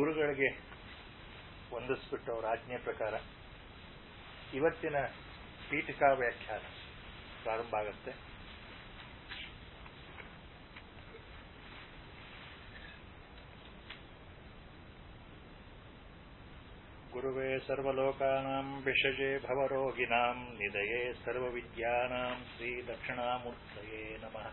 ಗುರುಗಳಿಗೆ ವಂದಿಸ್ಬಿಟ್ಟು ಅವರ ಆಜ್ಞೆ ಪ್ರಕಾರ ಇವತ್ತಿನ ಪೀಠಿಕಾ ವ್ಯಾಖ್ಯಾನ ಪ್ರಾರಂಭ ಆಗುತ್ತೆ ಗುರುವೇ ಸರ್ವಲೋಕಾನಾಂ ವಿಷಜೆ ಭವರೋಗಿಣಾಂ ನಿಧಯೇ ಸರ್ವವಿದ್ಯಾನಾಂ ಶ್ರೀ ದಕ್ಷಿಣಾಮೂರ್ತಯೇ ನಮಃ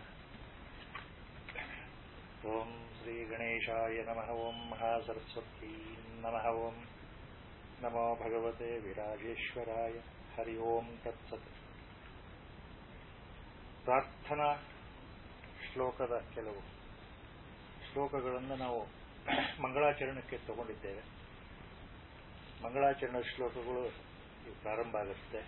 ಓಂ ಶ್ರೀ ಗಣೇಶಾಯ ನಮಃ ಓಂ ಮಹಾಸರಸ್ವತೀ ನಮಃ ಓಂ ನಮೋ ಭಗವತೆ ವಿರಾಜೇಶ್ವರಾಯ ಹರಿ ಓಂ ತತ್ಸತ್ ಪ್ರಾರ್ಥನಾ ಶ್ಲೋಕದ ಕೆಲವು ಶ್ಲೋಕಗಳನ್ನು ನಾವು ಮಂಗಳಾಚರಣಕ್ಕೆ ತಗೊಂಡಿದ್ದೇವೆ ಮಂಗಳಾಚರಣ ಶ್ಲೋಕಗಳು ಪ್ರಾರಂಭ ಆಗುತ್ತೆ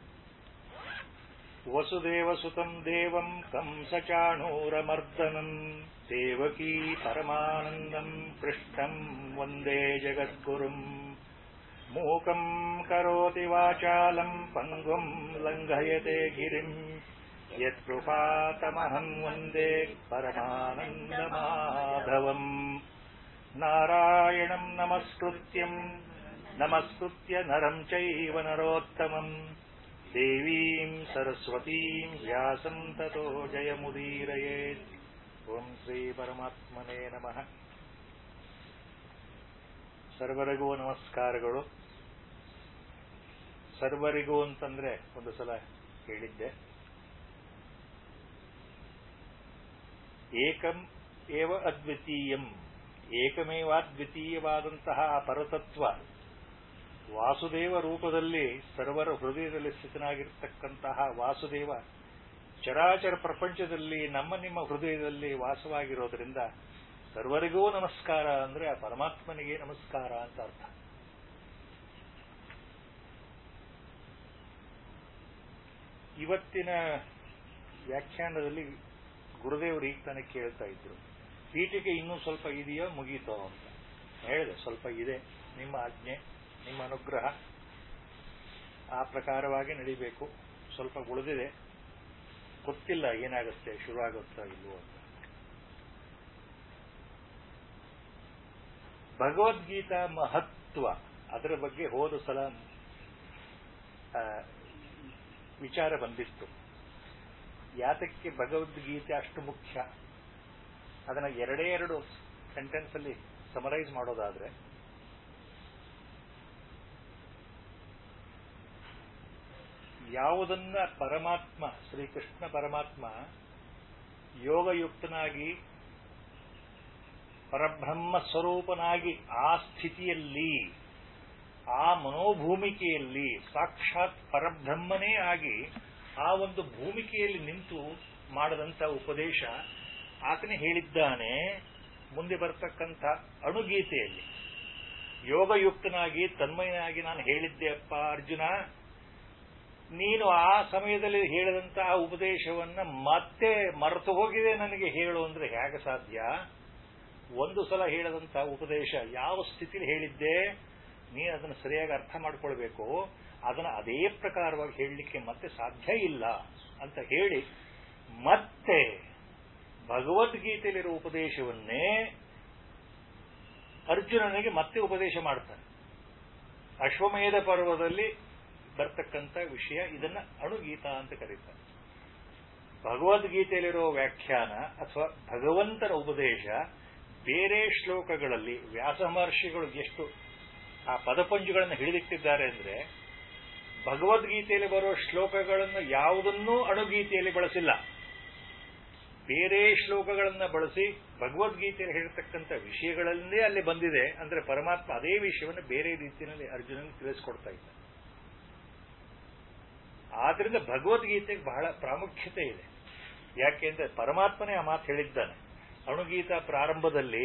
ವಸುದೇವಸುತಂ ದೇವಂ ಕಂಸಚಾಣೂರಮರ್ದನಂ ದೇವಕೀ ಪರಮಾನಂದಂ ಪೃಷ್ಠಂ ವಂದೇ ಜಗದ್ಗುರುಂ ಮೂಕಂ ಕರೋತಿ ವಾಚಾಲಂ ಪಂಗುಂ ಲಂಘಯತೆ ಗಿರಿಂ ಯತ್ಕೃಪಾತಮಹಂ ವಂದೇ ಪರಮಾನಂದಮಾಧವಂ ನಾರಾಯಣಂ ನಮಸ್ಕೃತ್ಯಂ ನಮಸ್ಕೃತ್ಯ ನರಂ ಚೈವ ನರೋತ್ತಮಂ ದೇವೀಂ ಸರಸ್ವತೀಂ ವ್ಯಾಸಂ ತತೋ ಜಯಮುದೀರಯೇತ್ ಓಂ ಶ್ರೀ ಪರಮಾತ್ಮನೇ ನಮಃ ಸರ್ವರಿಗೂ ನಮಸ್ಕಾರಗಳು ಸರ್ವರಿಗೂ ಅಂತಂದ್ರೆ ಒಂದು ಸಲ ಹೇಳಿದ್ದೆ ಏಕಂ ಏವ ಅದ್ವಿತೀಯಂ ಏಕಮೇವಾದ್ವಿತೀಯವಾದಂತಹ ಪರತತ್ವ ವಾಸುದೇವ ರೂಪದಲ್ಲಿ ಸರ್ವರ ಹೃದಯದಲ್ಲಿ ಸ್ಥಿತನಾಗಿರ್ತಕ್ಕಂತಹ ವಾಸುದೇವ ಚರಾಚರ ಪ್ರಪಂಚದಲ್ಲಿ ನಮ್ಮ ನಿಮ್ಮ ಹೃದಯದಲ್ಲಿ ವಾಸವಾಗಿರೋದ್ರಿಂದ ಸರ್ವರಿಗೂ ನಮಸ್ಕಾರ ಅಂದ್ರೆ ಆ ಪರಮಾತ್ಮನಿಗೆ ನಮಸ್ಕಾರ ಅಂತ ಅರ್ಥ ಇವತ್ತಿನ ವ್ಯಾಖ್ಯಾನದಲ್ಲಿ ಗುರುದೇವರು ಈಗ ತಾನೇ ಕೇಳ್ತಾ ಇದ್ರು ಪೀಠಿಗೆ ಇನ್ನೂ ಸ್ವಲ್ಪ ಇದೆಯೋ ಮುಗೀತೋ ಅಂತ ಹೇಳಿದೆ ಸ್ವಲ್ಪ ಇದೆ ನಿಮ್ಮ ಆಜ್ಞೆ ನಿಮ್ಮ ಅನುಗ್ರಹ ಆ ಪ್ರಕಾರವಾಗಿ ನಡಿಬೇಕು ಸ್ವಲ್ಪ ಉಳಿದಿದೆ ಗೊತ್ತಿಲ್ಲ ಏನಾಗುತ್ತೆ ಶುರು ಆಗುತ್ತಾ ಇಲ್ವೋ ಅಂತ ಭಗವದ್ಗೀತಾ ಮಹತ್ವ ಅದರ ಬಗ್ಗೆ ಹೋದ ಸಲ ವಿಚಾರ ಬಂದಿತ್ತು ಯಾತಕ್ಕೆ ಭಗವದ್ಗೀತೆ ಅಷ್ಟು ಮುಖ್ಯ ಅದನ್ನ ಎರಡೇ ಎರಡು ಸೆಂಟೆನ್ಸ್ ಅಲ್ಲಿ ಸಮರೈಸ್ ಮಾಡೋದಾದ್ರೆ ಯಾವುದನ್ನ ಪರಮಾತ್ಮ ಶ್ರೀಕೃಷ್ಣ ಪರಮಾತ್ಮ ಯೋಗಯುಕ್ತನಾಗಿ ಪರಬ್ರಹ್ಮ ಸ್ವರೂಪನಾಗಿ ಆ ಸ್ಥಿತಿಯಲ್ಲಿ ಆ ಮನೋಭೂಮಿಕೆಯಲ್ಲಿ ಸಾಕ್ಷಾತ್ ಪರಬ್ರಹ್ಮನೇ ಆಗಿ ಆ ಒಂದು ಭೂಮಿಕೆಯಲ್ಲಿ ನಿಂತು ಮಾಡದಂತ ಉಪದೇಶ ಆತನೇ ಹೇಳಿದ್ದಾನೆ ಮುಂದೆ ಬರ್ತಕ್ಕಂಥ ಅಣುಗೀತೆಯಲ್ಲಿ ಯೋಗಯುಕ್ತನಾಗಿ ತನ್ಮಯನಾಗಿ ನಾನು ಹೇಳಿದ್ದೆ ಅಪ್ಪ ಅರ್ಜುನ ನೀನು ಆ ಸಮಯದಲ್ಲಿ ಹೇಳಿದಂತಹ ಉಪದೇಶವನ್ನ ಮತ್ತೆ ಮರೆತು ಹೋಗಿದೆ ನನಗೆ ಹೇಳು ಅಂದ್ರೆ ಹೇಗೆ ಸಾಧ್ಯ ಒಂದು ಸಲ ಹೇಳದಂತಹ ಉಪದೇಶ ಯಾವ ಸ್ಥಿತಿಲಿ ಹೇಳಿದ್ದೆ ನೀನು ಅದನ್ನು ಸರಿಯಾಗಿ ಅರ್ಥ ಮಾಡ್ಕೊಳ್ಬೇಕು ಅದನ್ನ ಅದೇ ಪ್ರಕಾರವಾಗಿ ಹೇಳಲಿಕ್ಕೆ ಮತ್ತೆ ಸಾಧ್ಯ ಇಲ್ಲ ಅಂತ ಹೇಳಿ ಮತ್ತೆ ಭಗವದ್ಗೀತೆಯಲ್ಲಿರುವ ಉಪದೇಶವನ್ನೇ ಅರ್ಜುನನಿಗೆ ಮತ್ತೆ ಉಪದೇಶ ಮಾಡ್ತಾನೆ ಅಶ್ವಮೇಧ ಪರ್ವದಲ್ಲಿ ಬರ್ತಕ್ಕಂಥ ವಿಷಯ ಇದನ್ನ ಅಣುಗೀತಾ ಅಂತ ಕರೀತಾರೆ ಭಗವದ್ಗೀತೆಯಲ್ಲಿರೋ ವ್ಯಾಖ್ಯಾನ ಅಥವಾ ಭಗವಂತನ ಉಪದೇಶ ಬೇರೆ ಶ್ಲೋಕಗಳಲ್ಲಿ ವ್ಯಾಸ ಮಹರ್ಷಿಗಳು ಎಷ್ಟು ಆ ಪದಪಂಜುಗಳನ್ನು ಹಿಡಿದಿಟ್ಟಿದ್ದಾರೆ ಅಂದ್ರೆ ಭಗವದ್ಗೀತೆಯಲ್ಲಿ ಬರೋ ಶ್ಲೋಕಗಳನ್ನು ಯಾವುದನ್ನೂ ಅಣುಗೀತೆಯಲ್ಲಿ ಬಳಸಿಲ್ಲ ಬೇರೆ ಶ್ಲೋಕಗಳನ್ನ ಬಳಸಿ ಭಗವದ್ಗೀತೆಯಲ್ಲಿ ಹೇಳಿರ್ತಕ್ಕಂಥ ವಿಷಯಗಳನ್ನೇ ಅಲ್ಲಿ ಬಂದಿದೆ ಅಂದ್ರೆ ಪರಮಾತ್ಮ ಅದೇ ವಿಷಯವನ್ನು ಬೇರೆ ರೀತಿಯಲ್ಲಿ ಅರ್ಜುನನಿಗೆ ತಿಳಿಸ್ಕೊಡ್ತಾ ಇದ್ದ ಆದ್ರಿಂದ ಭಗವದ್ಗೀತೆಗೆ ಬಹಳ ಪ್ರಾಮುಖ್ಯತೆ ಇದೆ ಯಾಕೆಂದ್ರೆ ಪರಮಾತ್ಮನೇ ಆ ಮಾತು ಹೇಳಿದ್ದಾನೆ ಅಣುಗೀತಾ ಪ್ರಾರಂಭದಲ್ಲಿ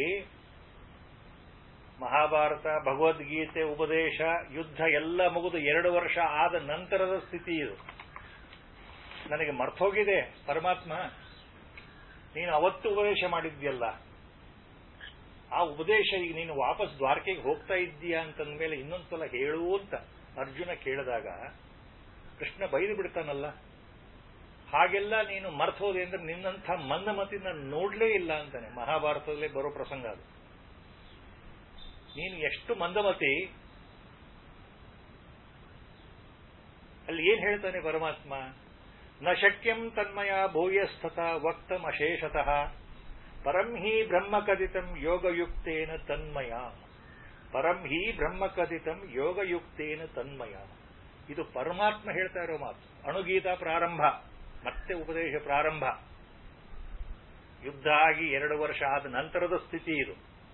ಮಹಾಭಾರತ ಭಗವದ್ಗೀತೆ ಉಪದೇಶ ಯುದ್ಧ ಎಲ್ಲ ಮುಗಿದು ಎರಡು ವರ್ಷ ಆದ ನಂತರದ ಸ್ಥಿತಿ ಇದು ನನಗೆ ಮರ್ತೋಗಿದೆ ಪರಮಾತ್ಮ ನೀನು ಅವತ್ತು ಉಪದೇಶ ಮಾಡಿದ್ಯಲ್ಲ ಆ ಉಪದೇಶ ಈಗ ನೀನು ವಾಪಸ್ ದ್ವಾರಕೆಗೆ ಹೋಗ್ತಾ ಇದ್ದೀಯಾ ಅಂತಂದ್ಮೇಲೆ ಇನ್ನೊಂದ್ಸಲ ಹೇಳು ಅಂತ ಅರ್ಜುನ ಕೇಳಿದಾಗ ಕೃಷ್ಣ ಬೈದು ಬಿಡ್ತಾನಲ್ಲ ಹಾಗೆಲ್ಲ ನೀನು ಮರ್ತೋದೆ ಅಂದ್ರೆ ನಿನ್ನಂಥ ಮಂದಮತಿ ನಾನು ನೋಡ್ಲೇ ಇಲ್ಲ ಅಂತಾನೆ ಮಹಾಭಾರತದಲ್ಲೇ ಬರೋ ಪ್ರಸಂಗ ಅದು ನೀನು ಎಷ್ಟು ಮಂದಮತಿ ಅಲ್ಲಿ ಏನ್ ಹೇಳ್ತಾನೆ ಪರಮಾತ್ಮ ನ ಶಕ್ಯಂ ತನ್ಮಯ ಭೂಯಸ್ಥತ ವಕ್ತಂ ಅಶೇಷತಃ ಪರಂ ಹಿ ಬ್ರಹ್ಮಕಥಿತಂ ಯೋಗಯುಕ್ತೇನ ತನ್ಮಯ ಪರಂ ಹಿ ಬ್ರಹ್ಮಕಥಿತಂ ಯೋಗಯುಕ್ತೇನ ತನ್ಮಯ ಇದು ಪರಮಾತ್ಮ ಹೇಳ್ತಾ ಇರೋ ಮಾತು ಅಣುಗೀತ ಪ್ರಾರಂಭ ಮತ್ತೆ ಉಪದೇಶ ಪ್ರಾರಂಭ ಯುದ್ಧ ಆಗಿ ಎರಡು ವರ್ಷ ಆದ ನಂತರದ ಸ್ಥಿತಿ ಇದು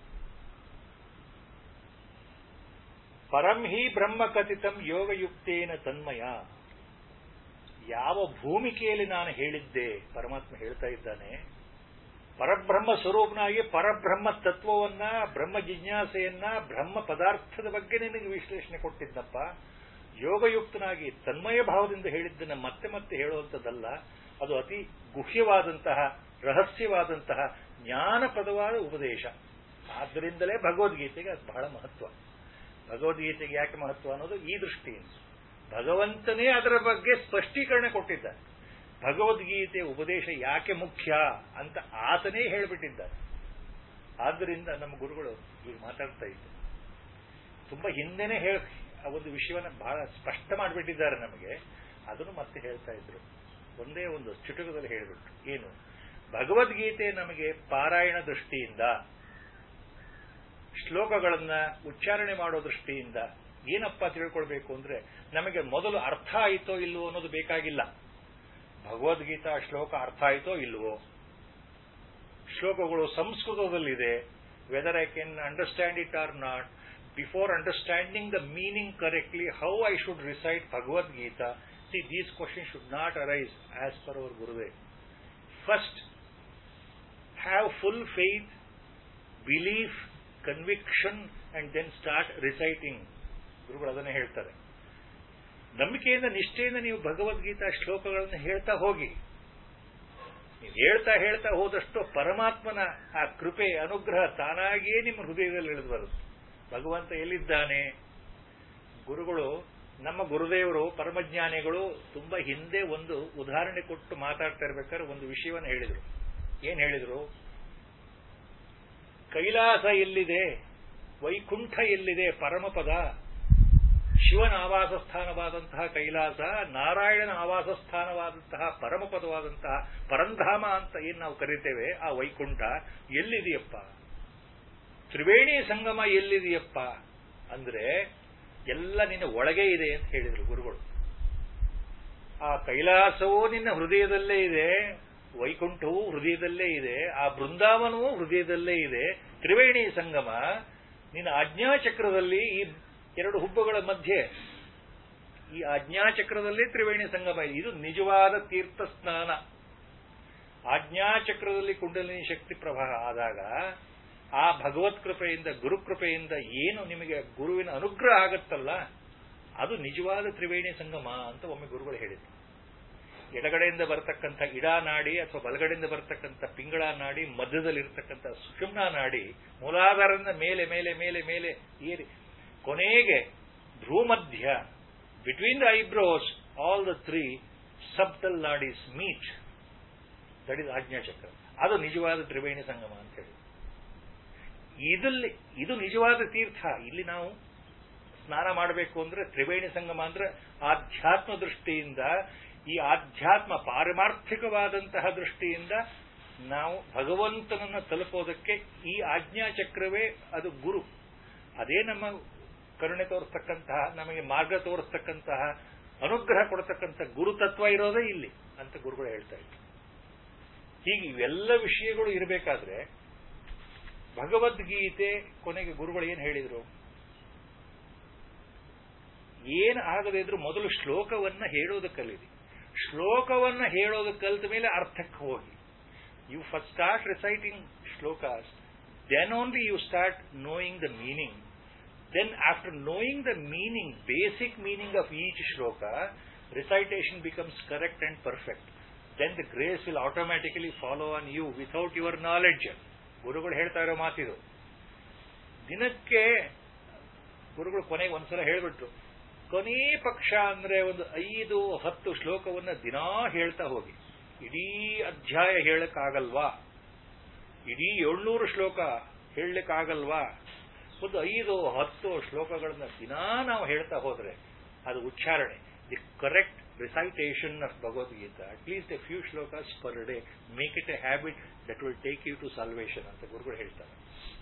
ಪರಂ ಹಿ ಬ್ರಹ್ಮಕಥಿತಂ ಯೋಗಯುಕ್ತೇನ ತನ್ಮಯ ಯಾವ ಭೂಮಿಕೆಯಲ್ಲಿ ನಾನು ಹೇಳಿದ್ದೆ ಪರಮಾತ್ಮ ಹೇಳ್ತಾ ಇದ್ದಾನೆ ಪರಬ್ರಹ್ಮ ಸ್ವರೂಪನಾಗಿ ಪರಬ್ರಹ್ಮ ತತ್ವವನ್ನ ಬ್ರಹ್ಮ ಜಿಜ್ಞಾಸೆಯನ್ನ ಬ್ರಹ್ಮ ಪದಾರ್ಥದ ಬಗ್ಗೆ ನಿನಗೆ ವಿಶ್ಲೇಷಣೆ ಕೊಟ್ಟಿದ್ದಪ್ಪ ಯೋಗಯುಕ್ತನಾಗಿ ತನ್ಮಯ ಭಾವದಿಂದ ಹೇಳಿದ್ದನ್ನ ಮತ್ತೆ ಮತ್ತೆ ಹೇಳುವಂಥದ್ದಲ್ಲ ಅದು ಅತಿ ಗುಹ್ಯವಾದಂತಹ ರಹಸ್ಯವಾದಂತಹ ಜ್ಞಾನಪ್ರದವಾದ ಉಪದೇಶ ಆದ್ದರಿಂದಲೇ ಭಗವದ್ಗೀತೆಗೆ ಅದು ಬಹಳ ಮಹತ್ವ ಭಗವದ್ಗೀತೆಗೆ ಯಾಕೆ ಮಹತ್ವ ಅನ್ನೋದು ಈ ದೃಷ್ಟಿಯಿಂದ ಭಗವಂತನೇ ಅದರ ಬಗ್ಗೆ ಸ್ಪಷ್ಟೀಕರಣ ಕೊಟ್ಟಿದ್ದಾರೆ ಭಗವದ್ಗೀತೆ ಉಪದೇಶ ಯಾಕೆ ಮುಖ್ಯ ಅಂತ ಆತನೇ ಹೇಳಿಬಿಟ್ಟಿದ್ದಾರೆ ಆದ್ದರಿಂದ ನಮ್ಮ ಗುರುಗಳು ಈಗ ಮಾತಾಡ್ತಾ ಇದ್ದಾರೆ ತುಂಬಾ ಹಿಂದೆನೇ ಹೇಳ ಆ ಒಂದು ವಿಷಯವನ್ನ ಬಹಳ ಸ್ಪಷ್ಟ ಮಾಡಿಬಿಟ್ಟಿದ್ದಾರೆ ನಮಗೆ ಅದನ್ನು ಮತ್ತೆ ಹೇಳ್ತಾ ಇದ್ರು ಒಂದೇ ಒಂದು ಚುಟುಕದಲ್ಲಿ ಹೇಳಿಬಿಟ್ರು ಏನು ಭಗವದ್ಗೀತೆ ನಮಗೆ ಪಾರಾಯಣ ದೃಷ್ಟಿಯಿಂದ ಶ್ಲೋಕಗಳನ್ನ ಉಚ್ಚಾರಣೆ ಮಾಡೋ ದೃಷ್ಟಿಯಿಂದ ಏನಪ್ಪ ತಿಳ್ಕೊಳ್ಬೇಕು ಅಂದ್ರೆ ನಮಗೆ ಮೊದಲು ಅರ್ಥ ಆಯಿತೋ ಇಲ್ವೋ ಅನ್ನೋದು ಬೇಕಾಗಿಲ್ಲ ಭಗವದ್ಗೀತಾ ಶ್ಲೋಕ ಅರ್ಥ ಆಯಿತೋ ಇಲ್ವೋ ಶ್ಲೋಕಗಳು ಸಂಸ್ಕೃತದಲ್ಲಿದೆ whether I can understand it or not before understanding the meaning correctly how I should recite Bhagavad Gita see these question should not arise as per our Gurudev first have full faith belief conviction and then start reciting ಗುರುಗಳು ಅದನ್ನೇ ಹೇಳ್ತಾರೆ ನಂಬಿಕೆಯಿಂದ ನಿಷ್ಠೆಯಿಂದ ನೀವು ಭಗವದ್ಗೀತಾ ಶ್ಲೋಕಗಳನ್ನು ಹೇಳ್ತಾ ಹೋಗಿ ನೀವು ಹೇಳ್ತಾ ಹೇಳ್ತಾ ಹೋದಷ್ಟು ಪರಮಾತ್ಮನ ಆ ಕೃಪೆ ಅನುಗ್ರಹ ತಾನಾಗಿಯೇ ನಿಮ್ಮ ಹೃದಯದಲ್ಲಿ ಇಳಿದು ಬರುತ್ತೆ ಭಗವಂತ ಎಲ್ಲಿದ್ದಾನೆ ಗುರುಗಳು ನಮ್ಮ ಗುರುದೇವರು ಪರಮಜ್ಞಾನಿಗಳು ತುಂಬಾ ಹಿಂದೆ ಒಂದು ಉದಾಹರಣೆ ಕೊಟ್ಟು ಮಾತಾಡ್ತಾ ಇರ್ಬೇಕಾದ್ರೆ ಒಂದು ವಿಷಯವನ್ನು ಹೇಳಿದರು ಏನ್ ಹೇಳಿದ್ರು ಕೈಲಾಸ ಎಲ್ಲಿದೆ ವೈಕುಂಠ ಎಲ್ಲಿದೆ ಪರಮಪದ ಶಿವನ ಆವಾಸ ಸ್ಥಾನವಾದಂತಹ ಕೈಲಾಸ ನಾರಾಯಣನ ಆವಾಸ ಸ್ಥಾನವಾದಂತಹ ಪರಮಪದವಾದಂತಹ ಪರಂಧಾಮ ಅಂತ ಏನ್ ನಾವು ಕರಿತೇವೆ ಆ ವೈಕುಂಠ ಎಲ್ಲಿದೆಯಪ್ಪ ತ್ರಿವೇಣಿ ಸಂಗಮ ಎಲ್ಲಿದೆಯಪ್ಪ ಅಂದ್ರೆ ಎಲ್ಲ ನಿನ್ನ ಒಳಗೆ ಇದೆ ಅಂತ ಹೇಳಿದರು ಗುರುಗಳು ಆ ಕೈಲಾಸವೂ ನಿನ್ನ ಹೃದಯದಲ್ಲೇ ಇದೆ ವೈಕುಂಠವೂ ಹೃದಯದಲ್ಲೇ ಇದೆ ಆ ಬೃಂದಾವನವೂ ಹೃದಯದಲ್ಲೇ ಇದೆ ತ್ರಿವೇಣಿ ಸಂಗಮ ನಿನ್ನ ಆಜ್ಞಾಚಕ್ರದಲ್ಲಿ ಈ ಎರಡು ಹುಬ್ಬುಗಳ ಮಧ್ಯೆ ಈ ಆಜ್ಞಾಚಕ್ರದಲ್ಲಿ ತ್ರಿವೇಣಿ ಸಂಗಮ ಇದೆ ಇದು ನಿಜವಾದ ತೀರ್ಥ ಸ್ನಾನ ಆಜ್ಞಾಚಕ್ರದಲ್ಲಿ ಕುಂಡಲಿನಿ ಶಕ್ತಿ ಪ್ರವಾಹ ಆದಾಗ ಆ ಭಗವತ್ ಕೃಪೆಯಿಂದ ಗುರುಕೃಪೆಯಿಂದ ಏನು ನಿಮಗೆ ಗುರುವಿನ ಅನುಗ್ರಹ ಆಗತ್ತಲ್ಲ ಅದು ನಿಜವಾದ ತ್ರಿವೇಣಿ ಸಂಗಮ ಅಂತ ಒಮ್ಮೆ ಗುರುಗಳು ಹೇಳಿದ್ರು ಎಡಗಡೆಯಿಂದ ಬರತಕ್ಕಂಥ ಇಡಾ ನಾಡಿ ಅಥವಾ ಬಲಗಡೆಯಿಂದ ಬರತಕ್ಕಂಥ ಪಿಂಗಳ ನಾಡಿ ಮಧ್ಯದಲ್ಲಿರ್ತಕ್ಕಂಥ ಸುಷುಮ್ನಾ ನಾಡಿ ಮೂಲಾಧಾರದಿಂದ ಮೇಲೆ ಮೇಲೆ ಮೇಲೆ ಮೇಲೆ ಏರಿ ಕೊನೆಗೆ ಭ್ರೂಮಧ್ಯ between the eyebrows all the three subtle nadis meet that is ajna chakra ಅದು ನಿಜವಾದ ತ್ರಿವೇಣಿ ಸಂಗಮ ಅಂತ ಹೇಳಿ ಇದಲ್ಲಿ ಇದು ನಿಜವಾದ ತೀರ್ಥ ಇಲ್ಲಿ ನಾವು ಸ್ನಾನ ಮಾಡಬೇಕು ಅಂದ್ರೆ ತ್ರಿವೇಣಿ ಸಂಗಮ ಅಂದ್ರೆ ಆಧ್ಯಾತ್ಮ ದೃಷ್ಟಿಯಿಂದ ಈ ಆಧ್ಯಾತ್ಮ ಪಾರಮಾರ್ಥಿಕವಾದಂತಹ ದೃಷ್ಟಿಯಿಂದ ನಾವು ಭಗವಂತನನ್ನು ತಲುಪೋದಕ್ಕೆ ಈ ಆಜ್ಞಾಚಕ್ರವೇ ಅದು ಗುರು ಅದೇ ನಮ್ಮ ಕರುಣೆ ತೋರಿಸ್ತಕ್ಕಂತಹ ನಮಗೆ ಮಾರ್ಗ ತೋರಿಸ್ತಕ್ಕಂತಹ ಅನುಗ್ರಹ ಕೊಡತಕ್ಕಂಥ ಗುರುತತ್ವ ಇರೋದೇ ಇಲ್ಲಿ ಅಂತ ಗುರುಗಳು ಹೇಳ್ತಾ ಇದ್ರು ಹೀಗೆ ಇವೆಲ್ಲ ವಿಷಯಗಳು ಇರಬೇಕಾದ್ರೆ ಭಗವದ್ಗೀತೆ ಕೊನೆಗೆ ಗುರುಗಳು ಏನು ಹೇಳಿದ್ರು ಏನು ಆಗದೇ ಇದ್ರು ಮೊದಲು ಶ್ಲೋಕವನ್ನ ಹೇಳೋದು ಕಲೀರಿ ಶ್ಲೋಕವನ್ನ ಹೇಳೋದು ಕಲಿತ ಮೇಲೆ ಅರ್ಥಕ್ಕೆ ಹೋಗಿ you first start reciting shlokas then only you start knowing the meaning then after knowing the meaning basic meaning of each shloka recitation becomes correct and perfect then the grace will automatically follow on you without your knowledge ಗುರುಗಳು ಹೇಳ್ತಾ ಇರೋ ಮಾತಿದು ದಿನಕ್ಕೆ ಗುರುಗಳು ಕೊನೆಗೆ ಒಂದ್ಸಲ ಹೇಳ್ಬಿಟ್ರು ಕೊನೇ ಪಕ್ಷ ಅಂದ್ರೆ ಒಂದು ಐದು ಹತ್ತು ಶ್ಲೋಕವನ್ನ ದಿನಾ ಹೇಳ್ತಾ ಹೋಗಿ ಇಡೀ ಅಧ್ಯಾಯ ಹೇಳಕ್ಕಾಗಲ್ವಾ ಇಡೀ ಏಳ್ನೂರು ಶ್ಲೋಕ ಹೇಳಲಿಕ್ಕಾಗಲ್ವಾ ಒಂದು ಐದು ಹತ್ತು ಶ್ಲೋಕಗಳನ್ನ ದಿನಾ ನಾವು ಹೇಳ್ತಾ ಹೋದ್ರೆ ಅದು ಉಚ್ಚಾರಣೆ the correct recitation of Bhagavad Gita at least a few shlokas per day make it a habit that will take you to salvation ಅಂತ ಗುರುಗಳು ಹೇಳ್ತಾರೆ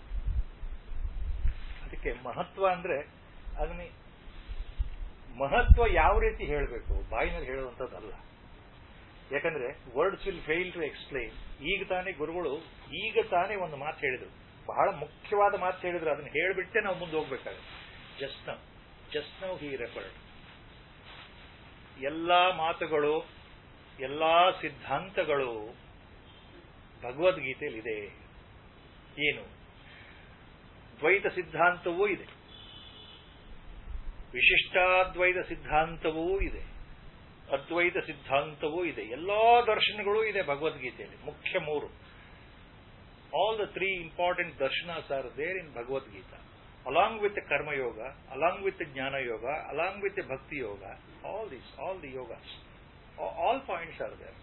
ಅದಕ್ಕೆ ಮಹತ್ವ ಅಂದ್ರೆ ಅದನ್ನ ಮಹತ್ವ ಯಾವ ರೀತಿ ಹೇಳಬೇಕು ಬಾಯಿನಲ್ಲಿ ಹೇಳುವಂಥದ್ದಲ್ಲ ಯಾಕಂದ್ರೆ words will fail to explain ಈಗ ತಾನೇ ಗುರುಗಳು ಈಗ ತಾನೇ ಒಂದು ಮಾತು ಹೇಳಿದ್ರು ಬಹಳ ಮುಖ್ಯವಾದ ಮಾತು ಹೇಳಿದ್ರು ಅದನ್ನ ಹೇಳಿಬಿಟ್ಟೆ ನಾವು ಮುಂದೆ ಹೋಗ್ಬೇಕಾಗುತ್ತೆ just now just now he referred ಎಲ್ಲಾ ಮಾತುಗಳು ಎಲ್ಲಾ ಸಿದ್ಧಾಂತಗಳು ಭಗವದ್ಗೀತೆಯಲ್ಲಿದೆ ಏನು ದ್ವೈತ ಸಿದ್ಧಾಂತವೂ ಇದೆ ವಿಶಿಷ್ಟಾದ್ವೈತ ಸಿದ್ಧಾಂತವೂ ಇದೆ ಅದ್ವೈತ ಸಿದ್ಧಾಂತವೂ ಇದೆ ಎಲ್ಲಾ ದರ್ಶನಗಳೂ ಇದೆ ಭಗವದ್ಗೀತೆಯಲ್ಲಿ ಮುಖ್ಯ ಮೂರು all the three important darshanas are there in Bhagavad Gita along with the karma yoga, along with the jnana yoga, along with the bhakti yoga, all these, all the yogas, all, all points are there.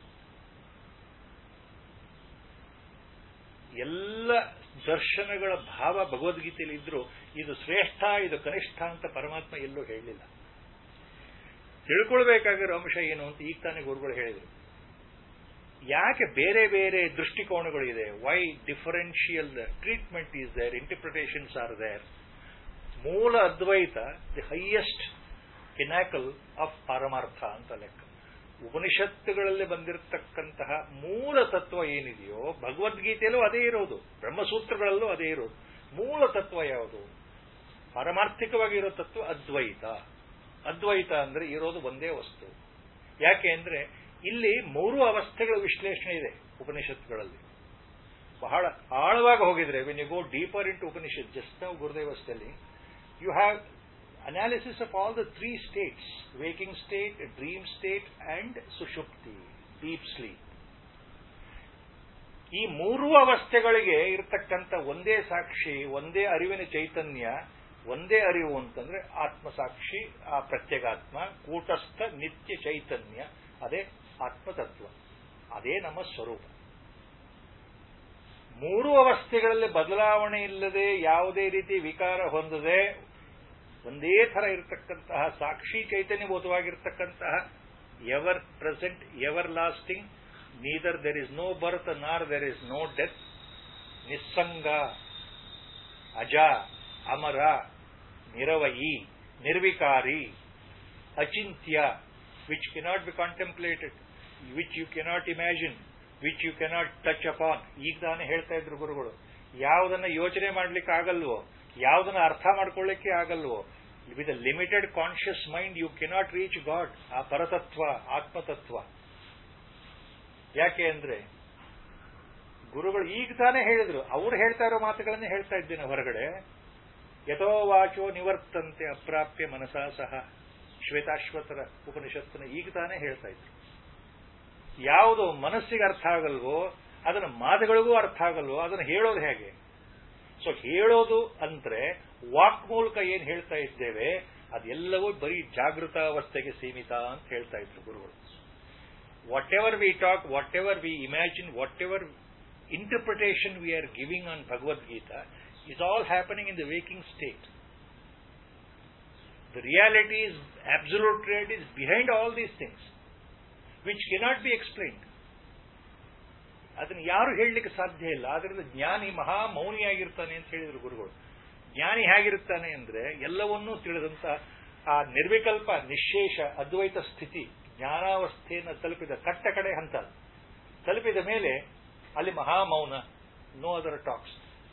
ಎಲ್ಲ ದರ್ಶನಗಳ ಭಾವ ಭಗವದ್ಗೀತೆಯಲ್ಲಿ ಇದ್ರು ಇದು ಶ್ರೇಷ್ಠ ಇದು ಕನಿಷ್ಠ ಅಂತ ಪರಮಾತ್ಮ ಎಲ್ಲೂ ಹೇಳಲಿಲ್ಲ ತಿಳ್ಕೊಳ್ಬೇಕಾಗಿರೋ ಅಂಶ ಏನು ಅಂತ ಈಗ ತಾನೇ ಗುರುಗಳು ಹೇಳಿದರು ಯಾಕೆ ಬೇರೆ ಬೇರೆ ದೃಷ್ಟಿಕೋನಗಳಿದೆ why differential treatment is there interpretations are there ಮೂಲ Advaita the highest pinnacle of paramartha ಅಂತ ಲೆಕ್ಕ ಉಪನಿಷತ್ತುಗಳಲ್ಲಿ ಬಂದಿರತಕ್ಕಂತಹ ಮೂಲ ತತ್ವ ಏನಿದೆಯೋ ಭಗವದ್ಗೀತೆಯಲ್ಲೂ ಅದೇ ಇರೋದು ಬ್ರಹ್ಮಸೂತ್ರಗಳಲ್ಲೂ ಅದೇ ಇರೋದು ಮೂಲ ತತ್ವ ಯಾವುದು ಪಾರಮಾರ್ಥಿಕವಾಗಿರೋ ತತ್ವ ಅದ್ವೈತ ಅದ್ವೈತ ಅಂದ್ರೆ ಇರೋದು ಒಂದೇ ವಸ್ತು ಯಾಕೆ ಅಂದ್ರೆ ಇಲ್ಲಿ ಮೂರು ಅವಸ್ಥೆಗಳ ವಿಶ್ಲೇಷಣೆ ಇದೆ ಉಪನಿಷತ್ತುಗಳಲ್ಲಿ ಬಹಳ ಆಳವಾಗಿ ಹೋಗಿದ್ರೆ when you go deeper into Upanishad just ನಾವು ಗುರುದೇವಸ್ಥೆಯಲ್ಲಿ you have analysis of all the three states waking state dream state and sushupti deep sleep ಈ ಮೂರೂ ಅವಸ್ಥೆಗಳಿಗೆ ಇರತಕ್ಕಂಥ ಒಂದೇ ಸಾಕ್ಷಿ ಒಂದೇ ಅರಿವಿನ ಚೈತನ್ಯ ಒಂದೇ ಅರಿವು ಅಂತಂದ್ರೆ ಆತ್ಮಸಾಕ್ಷಿ ಆ ಪ್ರತ್ಯೇಗಾತ್ಮ ಕೂಟಸ್ಥ ನಿತ್ಯ ಚೈತನ್ಯ ಅದೇ ಆತ್ಮತತ್ವ ಅದೇ ನಮ್ಮ ಸ್ವರೂಪ ಮೂರು ಅವಸ್ಥೆಗಳಲ್ಲಿ ಬದಲಾವಣೆ ಇಲ್ಲದೆ ಯಾವುದೇ ರೀತಿ ವಿಕಾರ ಹೊಂದದೆ ಒಂದೇ ಥರ ಇರತಕ್ಕಂತಹ ಸಾಕ್ಷಿ ಚೈತನ್ಯಭೂತವಾಗಿರ್ತಕ್ಕಂತಹ ever present ever lasting neither there is no birth nor there is no death ನಿಸ್ಸಂಗ ಅಜ ಅಮರ ನಿರವಯಿ ನಿರ್ವಿಕಾರಿ ಅಚಿಂತ್ಯ which cannot be contemplated which you cannot imagine which you cannot touch upon ಈಗ ತಾನೇ ಹೇಳ್ತಾ ಇದ್ರು ಗುರುಗಳು ಯಾವುದನ್ನ ಯೋಚನೆ ಮಾಡ್ಲಿಕ್ಕೆ ಆಗಲ್ವೋ ಯಾವುದನ್ನ ಅರ್ಥ ಮಾಡ್ಕೊಳ್ಳಿಕ್ಕೆ ಆಗಲ್ವೋ with a limited conscious mind you cannot reach God ಆ ಪರತತ್ವ ಆತ್ಮತತ್ವ ಯಾಕೆ ಅಂದ್ರೆ ಗುರುಗಳು ಈಗ ತಾನೇ ಹೇಳಿದ್ರು ಅವ್ರು ಹೇಳ್ತಾ ಇರೋ ಮಾತುಗಳನ್ನೇ ಹೇಳ್ತಾ ಇದ್ದೇನೆ ಹೊರಗಡೆ ಯಥೋ ವಾಚೋ ನಿವರ್ತಂತೆ ಅಪ್ರಾಪ್ಯ ಮನಸಾ ಸಹ ಶ್ವೇತಾಶ್ವತರ ಉಪನಿಷತ್ತಿನ ಈಗ ತಾನೇ ಹೇಳ್ತಾ ಇದ್ರು ಯಾವುದು ಮನಸ್ಸಿಗೆ ಅರ್ಥ ಆಗಲ್ವೋ ಅದನ್ನ ಮಾತುಗಳಿಗೂ ಅರ್ಥ ಆಗಲ್ವೋ ಅದನ್ನು ಹೇಳೋದು ಹೇಗೆ ಸೊ ಹೇಳೋದು ಅಂದ್ರೆ ವಾಕ್ ಮೂಲಕ ಏನ್ ಹೇಳ್ತಾ ಇದ್ದೇವೆ ಅದೆಲ್ಲವೂ ಬರೀ ಜಾಗೃತಾವಸ್ಥೆಗೆ ಸೀಮಿತ ಅಂತ ಹೇಳ್ತಾ ಇದ್ರು ಗುರುಗಳು whatever we talk whatever we imagine whatever interpretation we are giving on Bhagavad Gita is all happening in the waking state. The reality is, absolute reality is behind all these things, which cannot be explained. ಅದನ್ನು ಯಾರು ಹೇಳಲಿಕ್ಕೆ ಸಾಧ್ಯ ಇಲ್ಲ ಆದ್ರಿಂದ ಜ್ಞಾನಿ ಮಹಾ ಮೌನಿಯಾಗಿರ್ತಾನೆ ಅಂತ ಹೇಳಿದ್ರು ಗುರುಗಳು ಜ್ಞಾನಿ ಹೇಗಿರುತ್ತಾನೆ ಅಂದ್ರೆ ಎಲ್ಲವನ್ನೂ ತಿಳಿದಂತ ಆ ನಿರ್ವಿಕಲ್ಪ ನಿಶೇಷ ಅದ್ವೈತ ಸ್ಥಿತಿ ಜ್ಞಾನಾವಸ್ಥೆಯನ್ನು ತಲುಪಿದ ಕಟ್ಟ ಕಡೆ ಹಂತ ತಲುಪಿದ ಮೇಲೆ ಅಲ್ಲಿ ಮಹಾಮೌನ ನೋ ಅದರ್ ಟಾಕ್ಸ್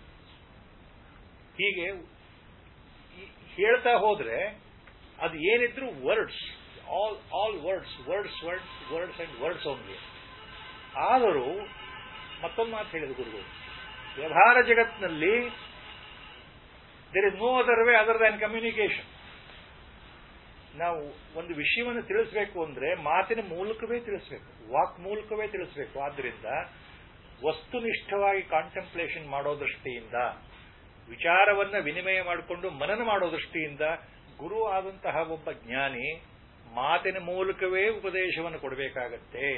ಹೀಗೆ ಹೇಳ್ತಾ ಹೋದ್ರೆ ಅದು ಏನಿದ್ರು words all all words words words words and words only ಆದರೂ ಮತ್ತೊಂದು ಮಾತು ಹೇಳಿದ ಗುರುಗಳು ವ್ಯವಹಾರ ಜಗತ್ತಿನಲ್ಲಿ there is no other way other than communication ನಾವು ಒಂದು ವಿಷಯವನ್ನು ತಿಳಿಸಬೇಕು ಅಂದ್ರೆ ಮಾತಿನ ಮೂಲಕವೇ ತಿಳಿಸಬೇಕು ವಾಕ್ ಮೂಲಕವೇ ತಿಳಿಸಬೇಕು ಆದ್ರಿಂದ ವಸ್ತುನಿಷ್ಠವಾಗಿ ಕಾಂಟೆಂಪ್ಲೇಷನ್ ಮಾಡೋ ದೃಷ್ಟಿಯಿಂದ ವಿಚಾರವನ್ನ ವಿನಿಮಯ ಮಾಡಿಕೊಂಡು ಮನನ ಮಾಡೋ ದೃಷ್ಟಿಯಿಂದ ಗುರು ಆದಂತಹ ಒಬ್ಬ ಜ್ಞಾನಿ ಮಾತಿನ ಮೂಲಕವೇ ಉಪದೇಶವನ್ನು ಕೊಡಬೇಕಾಗತ್ತೆ